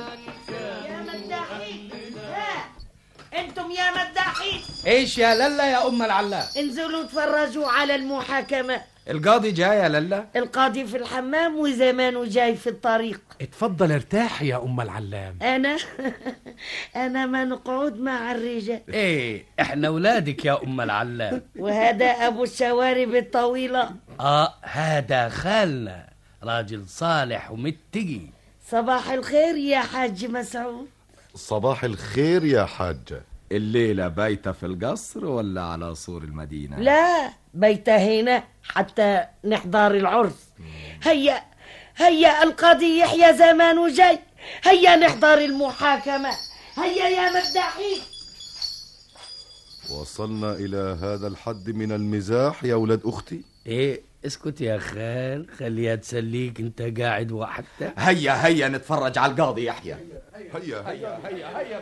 Speaker 12: انتم يا مداحين
Speaker 24: ايش يا للا يا ام العلام
Speaker 12: انزلوا اتفرجوا على المحاكمة
Speaker 25: القاضي جاي يا للا
Speaker 12: القاضي في الحمام وزمانه جاي في الطريق
Speaker 4: اتفضل ارتاح يا ام العلام
Speaker 12: انا انا ما نقعد مع الرجال
Speaker 24: ايه احنا ولادك يا ام العلام
Speaker 12: وهذا ابو الشوارب الطويلة
Speaker 24: اه هذا خالنا راجل صالح ومتقي
Speaker 12: صباح الخير يا حاج مسعود
Speaker 23: صباح الخير يا حاجة
Speaker 25: الليلة بايتة في القصر ولا على سور المدينة
Speaker 12: لا بيته هنا حتى نحضر العرس هيا هيا القاضي يحيى زمانه جاي هيا نحضر المحاكمة هيا يا مداحين
Speaker 23: وصلنا إلى هذا الحد من المزاح يا ولد أختي
Speaker 24: ايه اسكت يا خال خليها تسليك انت قاعد وحدك
Speaker 25: هيا هيا نتفرج على القاضي يحيى
Speaker 23: هيا
Speaker 24: هيا هيا هيا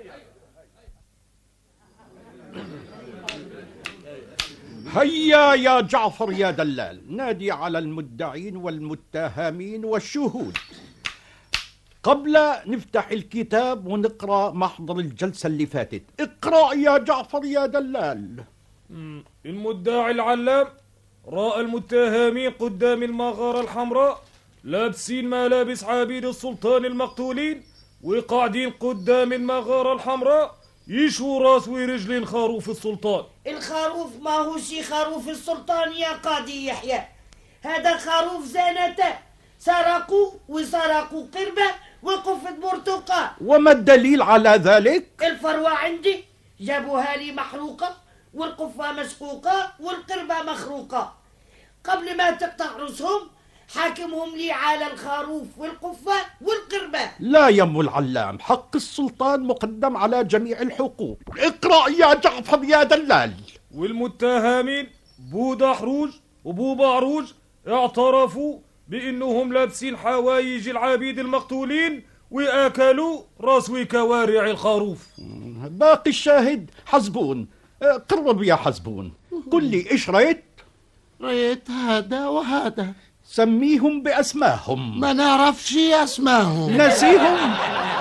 Speaker 13: هيا يا جعفر يا دلال نادي على المدعين والمتهمين والشهود قبل نفتح الكتاب ونقرا محضر الجلسه اللي فاتت اقرا يا جعفر يا دلال
Speaker 14: المدعي العلام رأى المتهمين قدام المغارة الحمراء لابسين ملابس عبيد السلطان المقتولين وقاعدين قدام المغارة الحمراء يشوا راس ورجلين خروف السلطان
Speaker 12: الخروف ما هو شي خروف السلطان يا قاضي يحيى هذا خروف زنته سرقوا وسرقوا قربة وقفة برتقال
Speaker 13: وما الدليل على ذلك
Speaker 12: الفروة عندي جابوها لي محروقة والقفة مسقوقة والقربة مخروقة قبل ما تقطع رسهم حاكمهم لي على الخروف والقفة والقربة
Speaker 13: لا يا ام العلام حق السلطان مقدم على جميع الحقوق اقرا يا جعفر يا دلال
Speaker 14: والمتهمين بودا حروج وبوبا عروج اعترفوا بانهم لابسين حوايج العبيد المقتولين واكلوا راس وكوارع الخروف
Speaker 13: باقي الشاهد حزبون اه، قرب يا حزبون قل لي ايش رأيت
Speaker 16: رأيت هذا وهذا
Speaker 13: سميهم بأسماهم
Speaker 16: ما نعرفش اسمائهم
Speaker 13: نسيهم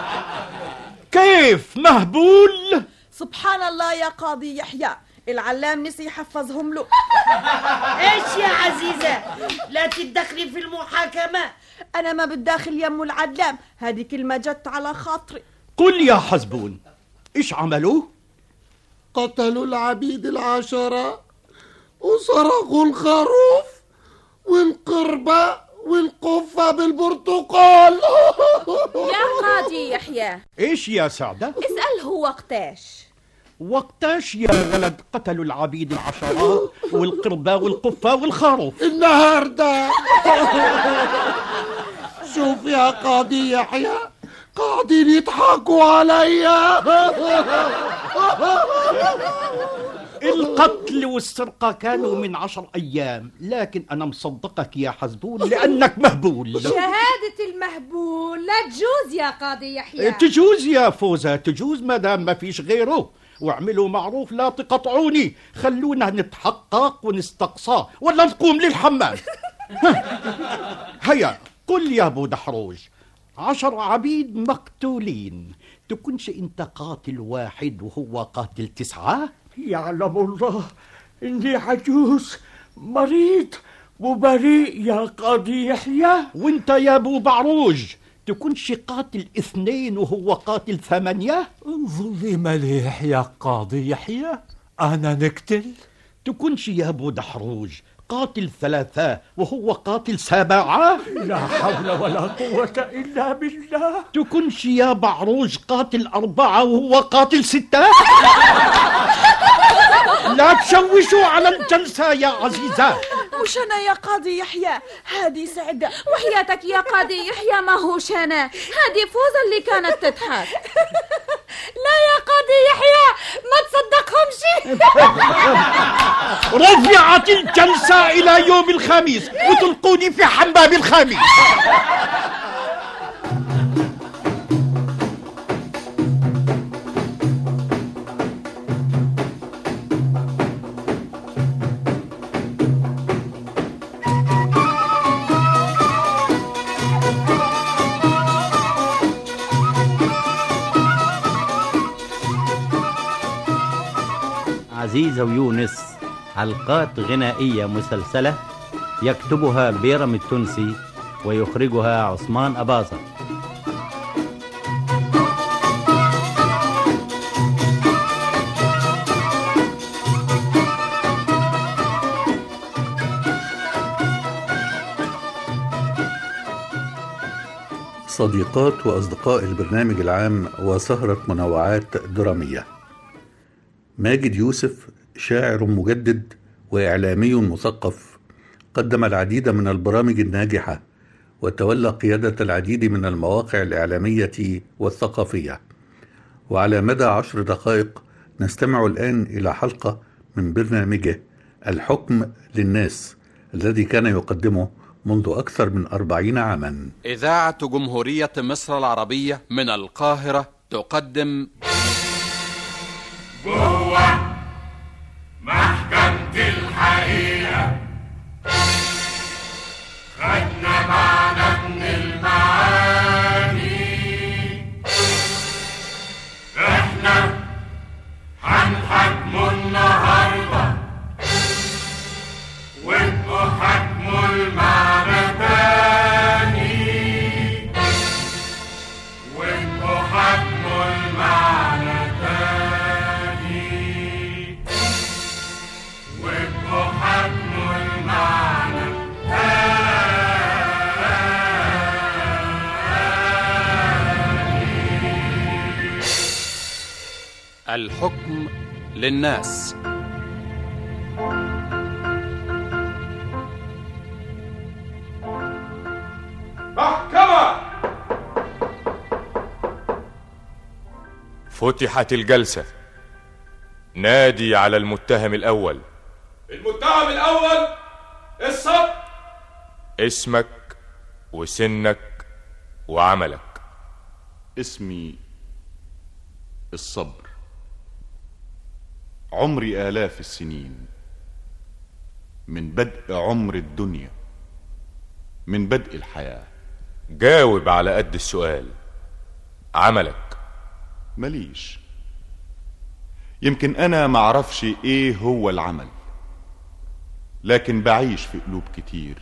Speaker 13: كيف مهبول
Speaker 17: سبحان الله يا قاضي يحيى العلام نسي يحفظهم له
Speaker 12: ايش يا عزيزة لا تتدخلي في المحاكمة
Speaker 17: انا ما بتداخل يمو العلام هذه كلمة جت على خاطري
Speaker 13: قل يا حزبون ايش عملوا
Speaker 16: قتلوا العبيد العشرة وسرقوا الخروف والقربة والقفة بالبرتقال
Speaker 17: يا قاضي يحيى
Speaker 13: ايش يا سعدة
Speaker 17: اسأله وقتاش
Speaker 13: وقتاش يا ولد قتلوا العبيد العشرة والقربة والقفة والخروف
Speaker 16: النهاردة شوف يا قاضي يحيى قاعدين يضحكوا عليا
Speaker 13: القتل والسرقة كانوا من عشر أيام لكن أنا مصدقك يا حزبون لأنك مهبول
Speaker 26: شهادة المهبول لا تجوز يا قاضي يحيى
Speaker 13: تجوز يا فوزة تجوز ما دام ما فيش غيره واعملوا معروف لا تقطعوني خلونا نتحقق ونستقصى ولا نقوم للحمام هيا قل يا ابو دحروج عشر عبيد مقتولين تكونش انت قاتل واحد وهو قاتل تسعة
Speaker 16: يعلم الله اني عجوز مريض وبريء يا قاضي يحيى
Speaker 13: وانت يا ابو بعروج تكونش قاتل اثنين وهو قاتل ثمانية
Speaker 16: ظلي مليح يا قاضي يحيى أنا نقتل
Speaker 13: تكونش يا ابو دحروج قاتل ثلاثة وهو قاتل سبعة
Speaker 16: لا حول ولا قوة إلا بالله
Speaker 13: تكونش يا بعروج قاتل أربعة وهو قاتل ستة لا تشوشوا على الجلسة يا عزيزة
Speaker 17: مش انا يا قاضي يحيى هذه سعدة
Speaker 26: وحياتك يا قاضي يحيى ما هوش انا هذه فوزة اللي كانت تضحك
Speaker 17: لا يا قاضي يحيى ما تصدق
Speaker 26: لكمش
Speaker 13: رفعت الجلسة إلى يوم الخميس وتلقوني في حمام الخميس
Speaker 22: عزيزة ويونس حلقات غنائية مسلسلة يكتبها بيرم التونسي ويخرجها عثمان أباظة
Speaker 2: صديقات وأصدقاء البرنامج العام وسهرة منوعات درامية ماجد يوسف شاعر مجدد وإعلامي مثقف قدم العديد من البرامج الناجحة وتولى قيادة العديد من المواقع الإعلامية والثقافية وعلى مدى عشر دقائق نستمع الآن إلى حلقة من برنامجه الحكم للناس الذي كان يقدمه منذ أكثر من أربعين عاماً
Speaker 3: إذاعة جمهورية مصر العربية من القاهرة تقدم
Speaker 6: جوه محكمة الحقيقة خدنا معنا من المعاني احنا هنحكموا النهارده وانتوا حكموا المعنى تاني وانتوا حكموا المعنى تاني وانتوا حكموا المعنى
Speaker 3: الحكم للناس
Speaker 9: محكمة فتحت الجلسة نادي على المتهم الأول
Speaker 15: المتهم الأول الصبر
Speaker 9: اسمك وسنك وعملك
Speaker 18: اسمي الصبر عمري آلاف السنين من بدء عمر الدنيا من بدء الحياة
Speaker 9: جاوب على قد السؤال عملك
Speaker 18: ماليش يمكن أنا معرفش إيه هو العمل لكن بعيش في قلوب كتير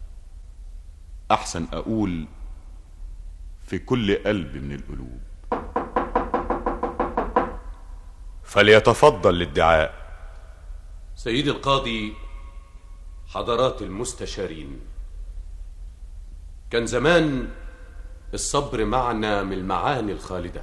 Speaker 18: أحسن أقول في كل قلب من القلوب
Speaker 9: فليتفضل الادعاء
Speaker 19: سيدي القاضي حضرات المستشارين كان زمان الصبر معنى من المعاني الخالدة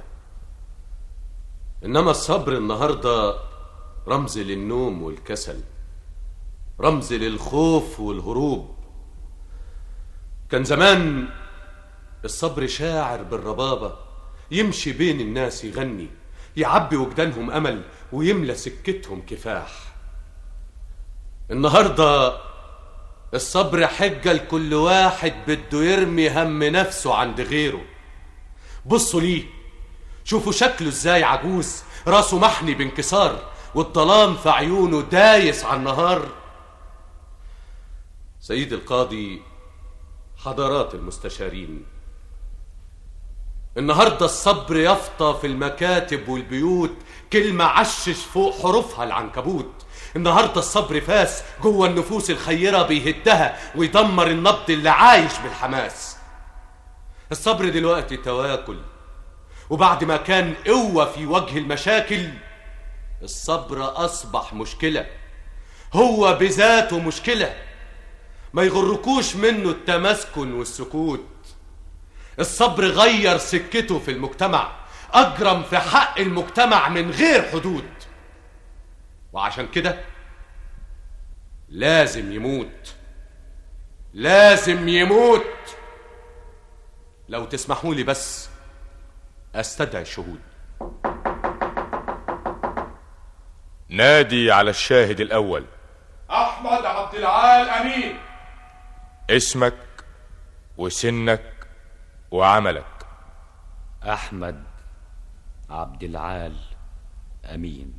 Speaker 19: إنما الصبر النهاردة رمز للنوم والكسل رمز للخوف والهروب كان زمان الصبر شاعر بالربابة يمشي بين الناس يغني يعبي وجدانهم أمل ويملى سكتهم كفاح النهاردة الصبر حجة لكل واحد بده يرمي هم نفسه عند غيره بصوا ليه شوفوا شكله ازاي عجوز راسه محني بانكسار والظلام في عيونه دايس على النهار سيد القاضي حضرات المستشارين النهاردة الصبر يفطى في المكاتب والبيوت كلمة عشش فوق حروفها العنكبوت النهاردة الصبر فاس جوه النفوس الخيرة بيهدها ويدمر النبض اللي عايش بالحماس الصبر دلوقتي تواكل وبعد ما كان قوة في وجه المشاكل الصبر أصبح مشكلة هو بذاته مشكلة ما يغركوش منه التمسكن والسكوت الصبر غير سكته في المجتمع أجرم في حق المجتمع من غير حدود وعشان كده لازم يموت لازم يموت لو تسمحوا لي بس استدعي الشهود
Speaker 9: نادي على الشاهد الأول
Speaker 15: احمد عبد العال امين
Speaker 9: اسمك وسنك وعملك
Speaker 1: أحمد عبد العال أمين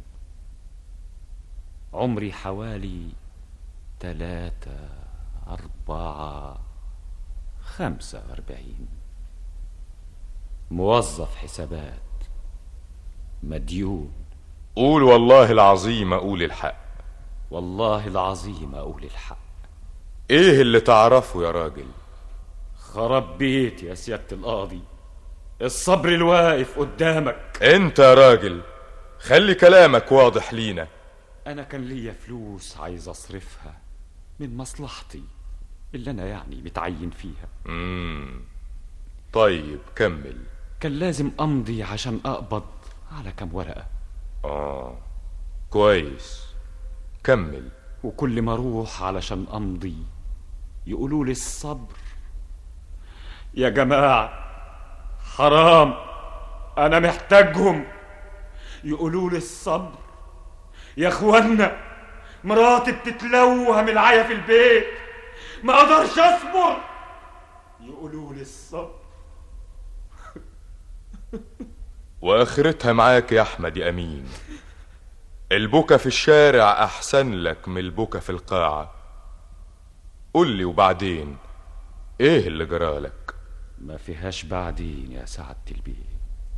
Speaker 1: عمري حوالي تلاتة أربعة خمسة وأربعين موظف حسابات مديون
Speaker 9: قول والله العظيم أقول الحق
Speaker 1: والله العظيم أقول الحق
Speaker 9: إيه اللي تعرفه يا راجل
Speaker 1: خرب بيت يا سيادة القاضي الصبر الواقف قدامك
Speaker 9: أنت يا راجل خلي كلامك واضح لينا
Speaker 1: أنا كان ليا فلوس عايز أصرفها من مصلحتي اللي أنا يعني متعين فيها
Speaker 9: مم. طيب كمل
Speaker 1: كان لازم أمضي عشان أقبض على كام ورقة
Speaker 9: آه كويس كمل
Speaker 1: وكل ما أروح علشان أمضي يقولوا لي الصبر يا جماعة حرام أنا محتاجهم يقولوا لي الصبر يا اخوانا مراتي بتتلوه من العيا في البيت ما اقدرش اصبر يقولوا لي الصبر
Speaker 9: واخرتها معاك يا احمد يا امين البكا في الشارع احسن لك من البكا في القاعة قول لي وبعدين ايه اللي جرالك
Speaker 1: ما فيهاش بعدين يا سعادة البيه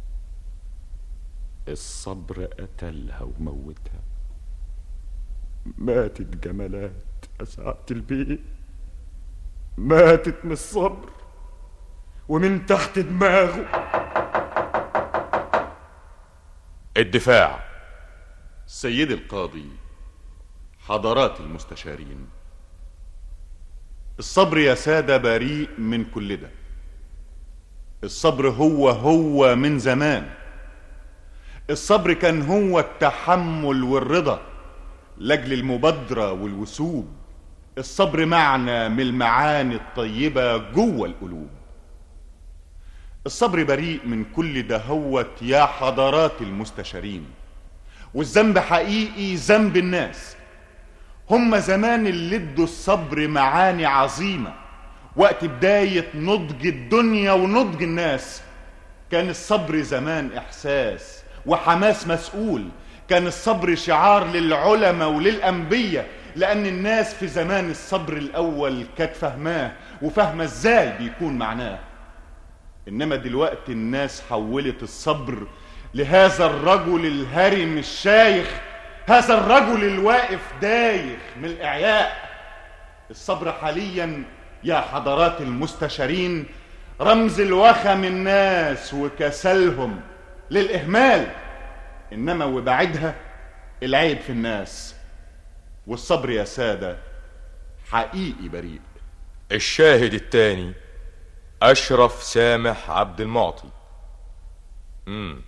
Speaker 1: الصبر قتلها وموتها ماتت جمالات يا سعادة البيه ماتت من الصبر ومن تحت دماغه
Speaker 9: الدفاع
Speaker 18: سيدي القاضي حضرات المستشارين الصبر يا سادة بريء من كل ده الصبر هو هو من زمان الصبر كان هو التحمل والرضا لاجل المبادرة والوسوب الصبر معنى من المعاني الطيبة جوه القلوب الصبر بريء من كل دهوت يا حضرات المستشارين والذنب حقيقي ذنب الناس هم زمان اللي ادوا الصبر معاني عظيمة وقت بداية نضج الدنيا ونضج الناس كان الصبر زمان إحساس وحماس مسؤول كان الصبر شعار للعلماء وللأنبياء لأن الناس في زمان الصبر الأول كانت فهماه وفاهمة إزاي بيكون معناه إنما دلوقتي الناس حولت الصبر لهذا الرجل الهرم الشايخ هذا الرجل الواقف دايخ من الإعياء الصبر حاليا يا حضرات المستشارين رمز الوخم الناس وكسلهم للإهمال إنما وبعدها العيب في الناس والصبر يا سادة حقيقي بريء
Speaker 9: الشاهد التاني أشرف سامح عبد المعطي مم.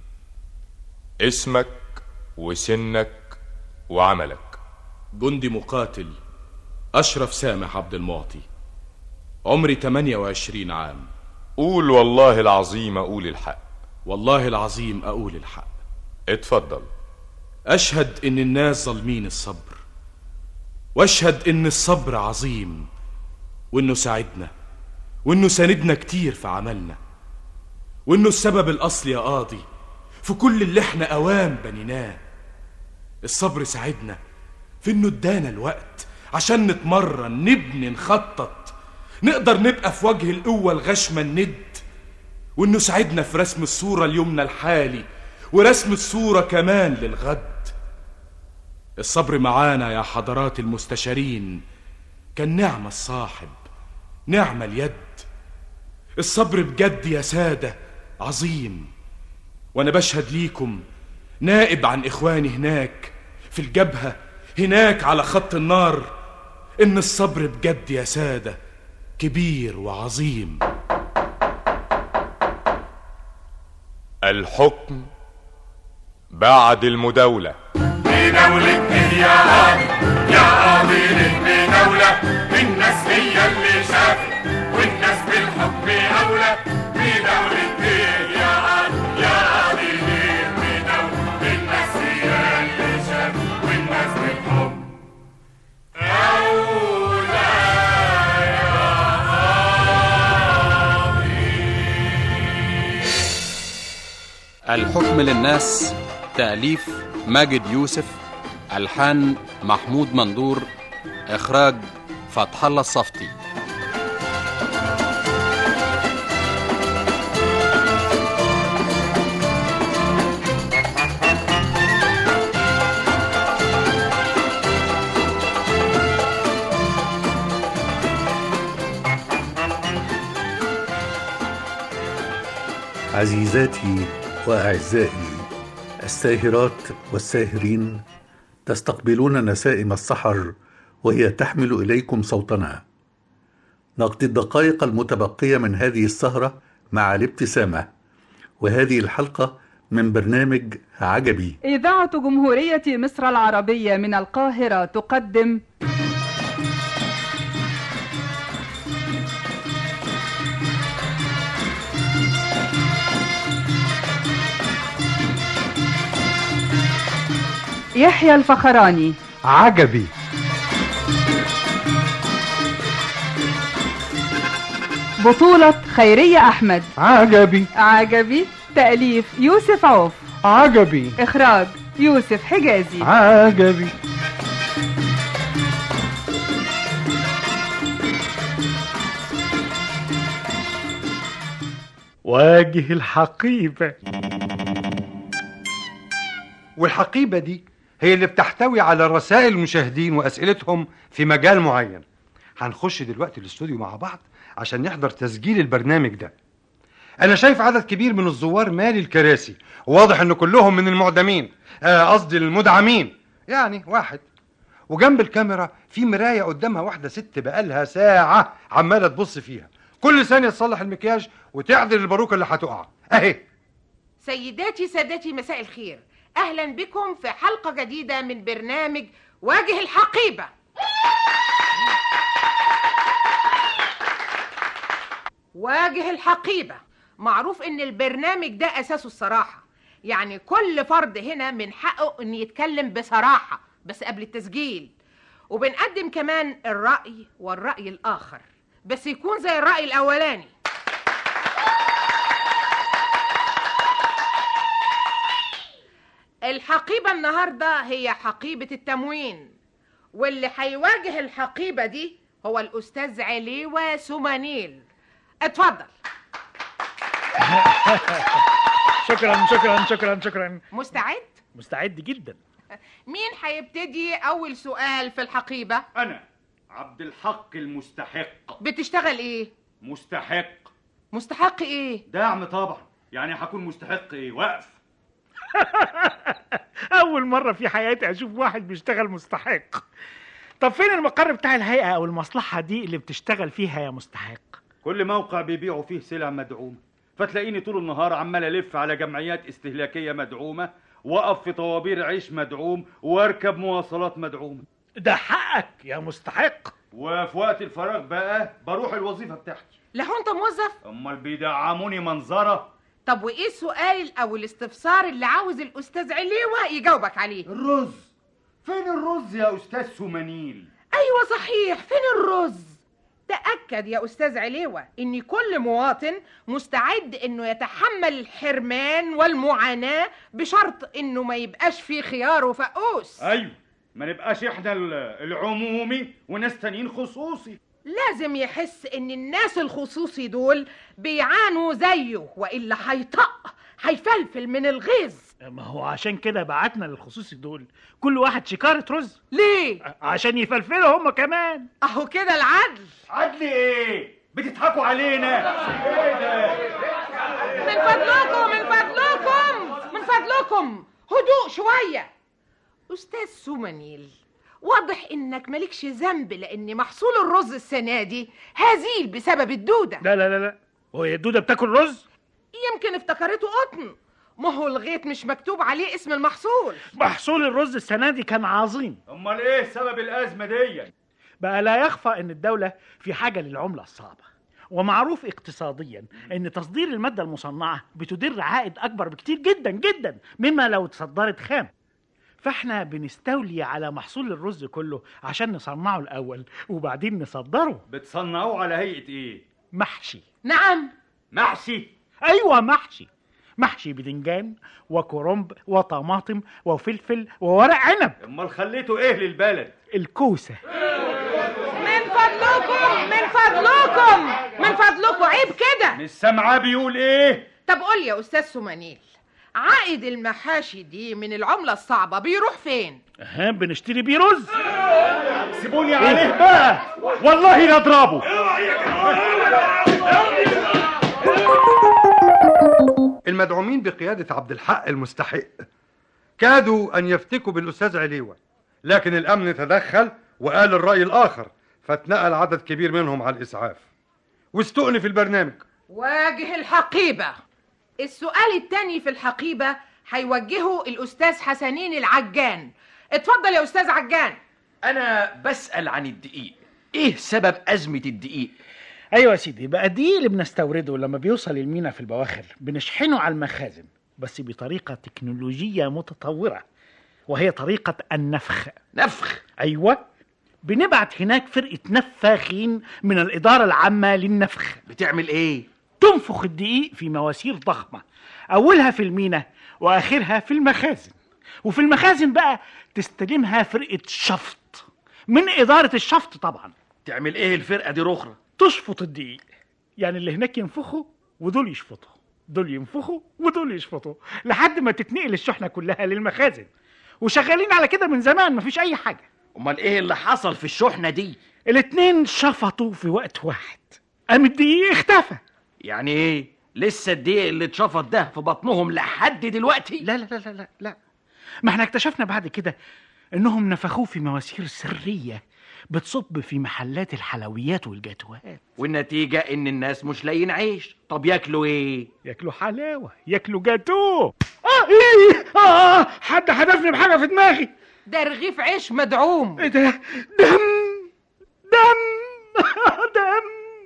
Speaker 9: اسمك وسنك وعملك
Speaker 5: جندي مقاتل أشرف سامح عبد المعطي عمري 28 عام
Speaker 9: قول والله العظيم أقول الحق
Speaker 5: والله العظيم أقول الحق
Speaker 9: اتفضل
Speaker 5: أشهد إن الناس ظالمين الصبر وأشهد إن الصبر عظيم وإنه ساعدنا وإنه ساندنا كتير في عملنا وإنه السبب الأصلي يا قاضي في كل اللي إحنا أوام بنيناه الصبر ساعدنا في إنه ادانا الوقت عشان نتمرن نبني نخطط نقدر نبقى في وجه القوة الغشمة الند وإنه ساعدنا في رسم الصورة اليمنى الحالي ورسم الصورة كمان للغد الصبر معانا يا حضرات المستشارين كان نعمة الصاحب نعمة اليد الصبر بجد يا سادة عظيم وأنا بشهد ليكم نائب عن إخواني هناك في الجبهة هناك على خط النار إن الصبر بجد يا سادة كبير وعظيم
Speaker 9: الحكم بعد المداولة
Speaker 6: بدولة إيه يا قاضي يا قاضي ليه بدولة الناس هي اللي شافت والناس بالحكم أولى بدولة إيه يا قاضي يا قاضي ليه بدولة الناس هي اللي شافت
Speaker 3: الحكم للناس تأليف ماجد يوسف ألحان محمود مندور إخراج فتح الله الصفتي
Speaker 2: عزيزاتي واعزائي الساهرات والساهرين تستقبلون نسائم السحر وهي تحمل اليكم صوتنا نقضي الدقائق المتبقيه من هذه السهره مع الابتسامه وهذه الحلقه من برنامج عجبي
Speaker 7: إذاعة جمهورية مصر العربية من القاهرة تقدم يحيى الفخراني
Speaker 16: عجبي
Speaker 7: بطولة خيرية أحمد
Speaker 16: عجبي
Speaker 7: عجبي تأليف يوسف عوف
Speaker 16: عجبي
Speaker 7: إخراج يوسف حجازي
Speaker 16: عجبي واجه الحقيبة
Speaker 8: والحقيبة دي هي اللي بتحتوي على رسائل المشاهدين وأسئلتهم في مجال معين هنخش دلوقتي الاستوديو مع بعض عشان نحضر تسجيل البرنامج ده أنا شايف عدد كبير من الزوار مالي الكراسي واضح إن كلهم من المعدمين آه، قصدي المدعمين يعني واحد وجنب الكاميرا في مراية قدامها واحدة ست بقالها ساعة عمالة تبص فيها كل ثانية تصلح المكياج وتعدل الباروكة اللي هتقع أهي
Speaker 10: سيداتي سادتي مساء الخير اهلا بكم في حلقه جديده من برنامج واجه الحقيبه واجه الحقيبه معروف ان البرنامج ده اساسه الصراحه يعني كل فرد هنا من حقه ان يتكلم بصراحه بس قبل التسجيل وبنقدم كمان الراي والراي الاخر بس يكون زي الراي الاولاني الحقيبة النهاردة هي حقيبة التموين واللي هيواجه الحقيبة دي هو الأستاذ عليوة سمانيل اتفضل
Speaker 11: شكرا شكرا شكرا شكرا
Speaker 10: مستعد؟
Speaker 11: مستعد جدا
Speaker 10: مين هيبتدي أول سؤال في الحقيبة؟
Speaker 20: أنا عبد الحق المستحق
Speaker 10: بتشتغل إيه؟
Speaker 20: مستحق
Speaker 10: مستحق إيه؟
Speaker 20: دعم طبعا يعني هكون مستحق إيه وقف
Speaker 11: اول مره في حياتي اشوف واحد بيشتغل مستحق طب فين المقر بتاع الهيئه او المصلحه دي اللي بتشتغل فيها يا مستحق
Speaker 20: كل موقع بيبيعوا فيه سلع مدعومة فتلاقيني طول النهار عمال ألف على جمعيات استهلاكية مدعومة وأقف في طوابير عيش مدعوم وأركب مواصلات مدعومة
Speaker 11: ده حقك يا مستحق
Speaker 20: وفي وقت الفراغ بقى بروح الوظيفة بتاعتي
Speaker 10: لهو أنت موظف؟
Speaker 20: أمال بيدعموني منظرة
Speaker 10: طب وإيه السؤال أو الاستفسار اللي عاوز الأستاذ عليوة يجاوبك عليه؟
Speaker 20: الرز فين الرز يا أستاذ سمانيل؟
Speaker 10: أيوة صحيح فين الرز؟ تأكد يا أستاذ عليوة إن كل مواطن مستعد إنه يتحمل الحرمان والمعاناة بشرط إنه ما يبقاش فيه خيار وفقوس
Speaker 20: أيوة ما نبقاش إحنا ال- العمومي وناس تانيين خصوصي
Speaker 10: لازم يحس إن الناس الخصوصي دول بيعانوا زيه وإلا هيطق هيفلفل من الغيظ
Speaker 11: ما هو عشان كده بعتنا للخصوصي دول كل واحد شكارة رز
Speaker 10: ليه؟
Speaker 11: عشان يفلفلوا هم كمان
Speaker 10: أهو كده العدل
Speaker 20: عدل إيه؟ بتضحكوا علينا إيه ده؟
Speaker 10: من فضلكم من فضلكم من فضلكم هدوء شوية أستاذ سومنيل واضح إنك مالكش ذنب لأن محصول الرز السنة دي هزيل بسبب الدودة
Speaker 11: لا لا لا لا هو هي الدودة بتاكل رز
Speaker 10: يمكن افتكرته قطن ما هو الغيط مش مكتوب عليه اسم المحصول
Speaker 11: محصول الرز السنة دي كان عظيم
Speaker 20: أمال إيه سبب الأزمة دي؟
Speaker 11: بقى لا يخفى ان الدولة في حاجة للعملة الصعبة ومعروف اقتصاديا ان تصدير المادة المصنعة بتدر عائد اكبر بكتير جدا جدا مما لو تصدرت خام فاحنا بنستولي على محصول الرز كله عشان نصنعه الاول وبعدين نصدره
Speaker 20: بتصنعوه على هيئة إيه؟
Speaker 11: محشي
Speaker 10: نعم
Speaker 20: محشي
Speaker 11: ايوه محشي محشي بدنجان وكرنب وطماطم وفلفل وورق عنب
Speaker 20: امال خليته ايه للبلد
Speaker 11: الكوسه
Speaker 10: من فضلكم من فضلكم من فضلكم عيب كده
Speaker 20: مش سامعاه بيقول ايه
Speaker 10: طب قول يا استاذ سمانيل عائد المحاشي دي من العملة الصعبة بيروح فين؟
Speaker 11: ها بنشتري بيه رز
Speaker 20: سيبوني عليه بقى والله لا اضربه
Speaker 8: المدعومين بقيادة عبد الحق المستحق كادوا أن يفتكوا بالأستاذ عليوة لكن الأمن تدخل وقال الرأي الآخر فاتنقل عدد كبير منهم على الإسعاف واستؤنف البرنامج
Speaker 10: واجه الحقيبة السؤال التاني في الحقيبة هيوجهه الأستاذ حسنين العجان اتفضل يا أستاذ عجان
Speaker 4: أنا بسأل عن الدقيق إيه سبب أزمة الدقيق؟
Speaker 11: ايوه يا سيدي بقى الدقيق اللي بنستورده لما بيوصل المينا في البواخر بنشحنه على المخازن بس بطريقه تكنولوجيه متطوره وهي طريقه النفخ
Speaker 4: نفخ
Speaker 11: ايوه بنبعت هناك فرقه نفاخين من الاداره العامه للنفخ
Speaker 4: بتعمل إيه؟
Speaker 11: تنفخ الدقيق في مواسير ضخمه اولها في المينا واخرها في المخازن وفي المخازن بقى تستلمها فرقه شفط من اداره الشفط طبعا
Speaker 4: تعمل إيه الفرقة دي رخرة؟
Speaker 11: تشفط الدقيق يعني اللي هناك ينفخوا ودول يشفطوا دول ينفخوا ودول يشفطوا لحد ما تتنقل الشحنه كلها للمخازن وشغالين على كده من زمان مفيش اي حاجه
Speaker 4: أمال إيه اللي حصل في الشحنة دي؟
Speaker 11: الاتنين شفطوا في وقت واحد قام الدقيق اختفى
Speaker 4: يعني إيه؟ لسه الدقيق اللي اتشفط ده في بطنهم لحد دلوقتي؟
Speaker 11: لا لا لا لا لا, لا. ما احنا اكتشفنا بعد كده انهم نفخوه في مواسير سريه بتصب في محلات الحلويات والجاتوهات
Speaker 4: والنتيجة إن الناس مش لاقيين عيش طب ياكلوا إيه؟
Speaker 11: ياكلوا حلاوه ياكلوا جاتوه اه ايه اه حد حدفني بحاجه في دماغي
Speaker 10: ده رغيف عيش مدعوم
Speaker 11: ايه ده دم دم دم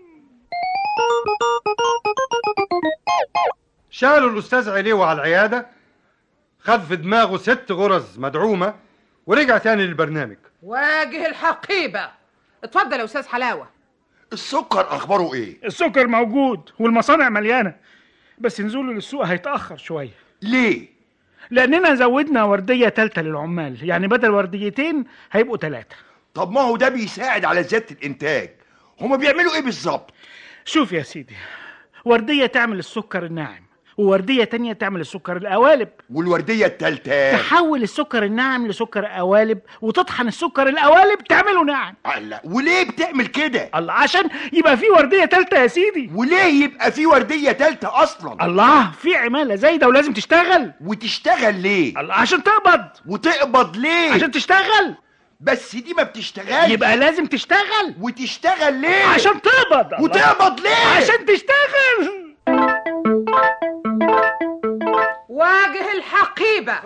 Speaker 8: شالوا الأستاذ عليوة على العيادة خد في دماغه ست غرز مدعومة ورجع تاني للبرنامج
Speaker 10: واجه الحقيبة اتفضل يا أستاذ حلاوة
Speaker 14: السكر اخباره ايه
Speaker 11: السكر موجود والمصانع مليانه بس نزوله للسوق هيتاخر شويه
Speaker 14: ليه
Speaker 11: لاننا زودنا ورديه تالته للعمال يعني بدل ورديتين هيبقوا ثلاثه
Speaker 14: طب ما هو ده بيساعد على زياده الانتاج هما بيعملوا ايه بالظبط
Speaker 11: شوف يا سيدي ورديه تعمل السكر الناعم وورديه تانية تعمل السكر القوالب
Speaker 14: والورديه التالتة
Speaker 11: تحول السكر الناعم لسكر قوالب وتطحن السكر القوالب تعمله ناعم
Speaker 14: لا وليه بتعمل كده
Speaker 11: الله عشان يبقى في ورديه تالتة يا سيدي
Speaker 14: وليه يبقى في ورديه تالتة اصلا
Speaker 11: الله في عماله زايده ولازم تشتغل
Speaker 14: وتشتغل ليه
Speaker 11: الله عشان تقبض
Speaker 14: وتقبض ليه
Speaker 11: عشان تشتغل
Speaker 14: بس دي ما بتشتغلش
Speaker 11: يبقى لازم تشتغل
Speaker 14: وتشتغل ليه
Speaker 11: عشان تقبض الله.
Speaker 14: وتقبض ليه
Speaker 11: عشان تشتغل
Speaker 10: واجه الحقيبة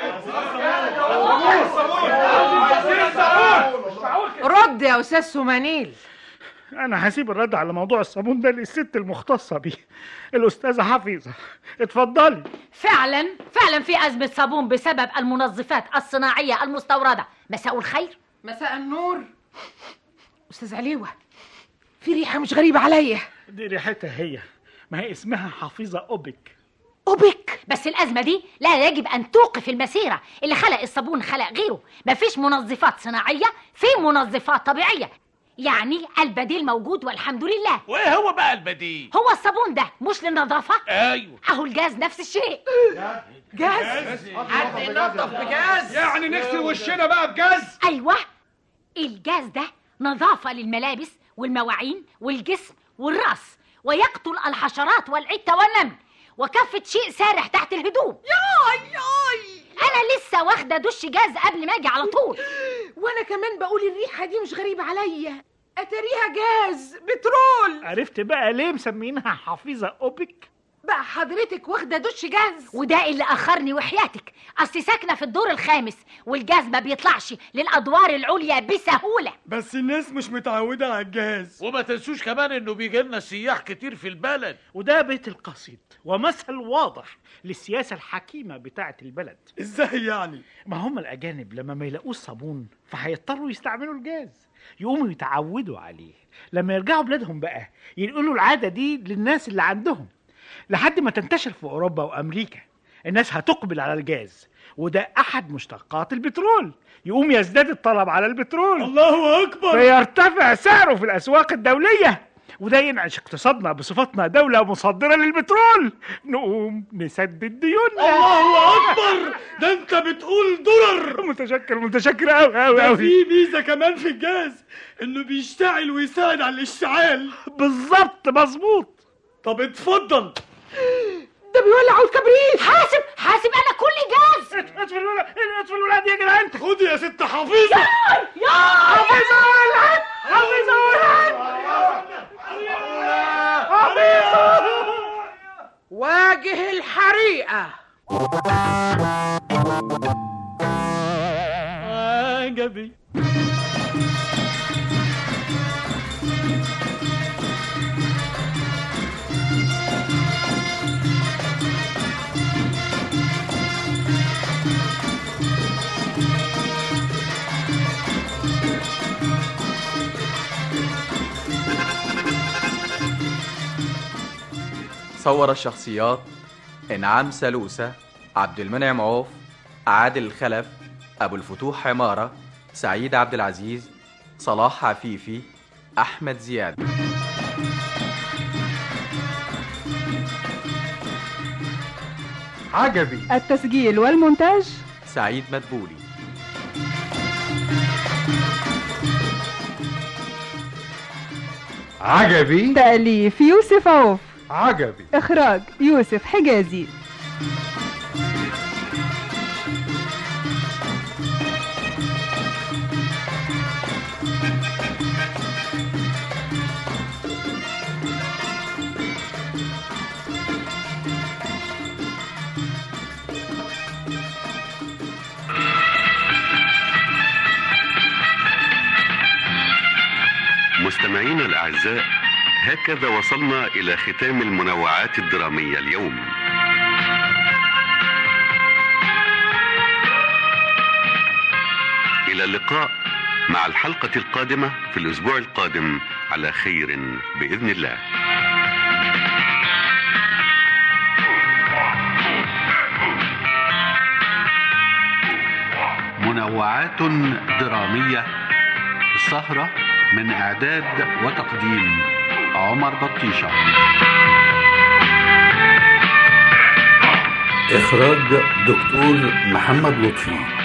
Speaker 10: رد يا أستاذ سمانيل
Speaker 11: انا هسيب الرد على موضوع الصابون ده للست المختصه بيه الاستاذه حفيظه اتفضلي
Speaker 21: فعلا فعلا في أزمة صابون بسبب المنظفات الصناعية المستوردة مساء الخير
Speaker 10: مساء النور أستاذ عليوة في ريحة مش غريبة عليا
Speaker 11: دي ريحتها هي ما هي اسمها حفيظه اوبك
Speaker 21: أوبك بس الأزمة دي لا يجب أن توقف المسيرة اللي خلق الصابون خلق غيره مفيش منظفات صناعية في منظفات طبيعية يعني البديل موجود والحمد لله
Speaker 23: وايه هو بقى البديل
Speaker 21: هو الصابون ده مش للنظافة
Speaker 23: ايوه
Speaker 21: أهو الجاز نفس الشيء
Speaker 10: جاز
Speaker 23: حد ينظف بجاز
Speaker 15: يعني نغسل وشنا بقى بجاز
Speaker 21: أيوة الجاز ده نظافة للملابس والمواعين والجسم والرأس ويقتل الحشرات والعتة والنمل وكفة شيء سارح تحت الهدوم
Speaker 10: ياي ياي
Speaker 21: أنا لسه واخدة دش جاز قبل ما أجي على طول
Speaker 10: وأنا كمان بقول الريحة دي مش غريبة عليا أتاريها جاز بترول
Speaker 11: عرفت بقى ليه مسمينها حفيظه اوبك
Speaker 10: بقى حضرتك واخدة دش جاز
Speaker 21: وده اللي أخرني وحياتك أصلي ساكنة في الدور الخامس والجاز ما بيطلعش للأدوار العليا بسهولة
Speaker 15: بس الناس مش متعودة على الجهاز
Speaker 23: وما تنسوش كمان انه بيجي لنا سياح كتير في البلد
Speaker 11: وده بيت القصيد ومثل واضح للسياسه الحكيمه بتاعه البلد
Speaker 15: ازاي يعني
Speaker 11: ما هم الاجانب لما ما يلاقوش صابون فهيضطروا يستعملوا الجاز يقوموا يتعودوا عليه لما يرجعوا بلادهم بقى ينقلوا العاده دي للناس اللي عندهم لحد ما تنتشر في اوروبا وامريكا الناس هتقبل على الجاز وده احد مشتقات البترول يقوم يزداد الطلب على البترول
Speaker 15: الله اكبر
Speaker 11: فيرتفع سعره في الاسواق الدوليه وده ينعش اقتصادنا بصفتنا دولة مصدرة للبترول نقوم نسدد ديوننا
Speaker 15: الله اكبر ده انت بتقول درر
Speaker 11: متشكر متشكر قوي قوي
Speaker 15: ده
Speaker 11: قوي
Speaker 15: في ميزه كمان في الجاز انه بيشتعل ويساعد على الاشتعال
Speaker 11: بالظبط مظبوط
Speaker 15: طب اتفضل
Speaker 10: ده بيولعوا الكبريت
Speaker 21: حاسب حاسب انا كل جاز
Speaker 11: اطفي الولاد اطفي الولاد يا جدعان
Speaker 15: خد يا ست حفيظه
Speaker 21: يا
Speaker 11: حفيظه ولعت حفيظه ولعت
Speaker 10: واجه الحريقة
Speaker 15: عجبي
Speaker 12: صور الشخصيات إنعام سلوسة عبد المنعم عوف عادل الخلف أبو الفتوح عمارة سعيد عبد العزيز صلاح عفيفي أحمد زياد
Speaker 8: عجبي
Speaker 7: التسجيل والمونتاج
Speaker 12: سعيد مدبولي
Speaker 8: عجبي
Speaker 7: تأليف يوسف عوف
Speaker 8: عجبي
Speaker 7: إخراج يوسف حجازي
Speaker 13: مستمعينا الأعزاء هكذا وصلنا إلى ختام المنوعات الدرامية اليوم إلى اللقاء مع الحلقة القادمة في الأسبوع القادم على خير بإذن الله منوعات درامية السهرة من إعداد وتقديم عمر بطيشة
Speaker 2: إخراج دكتور محمد لطفي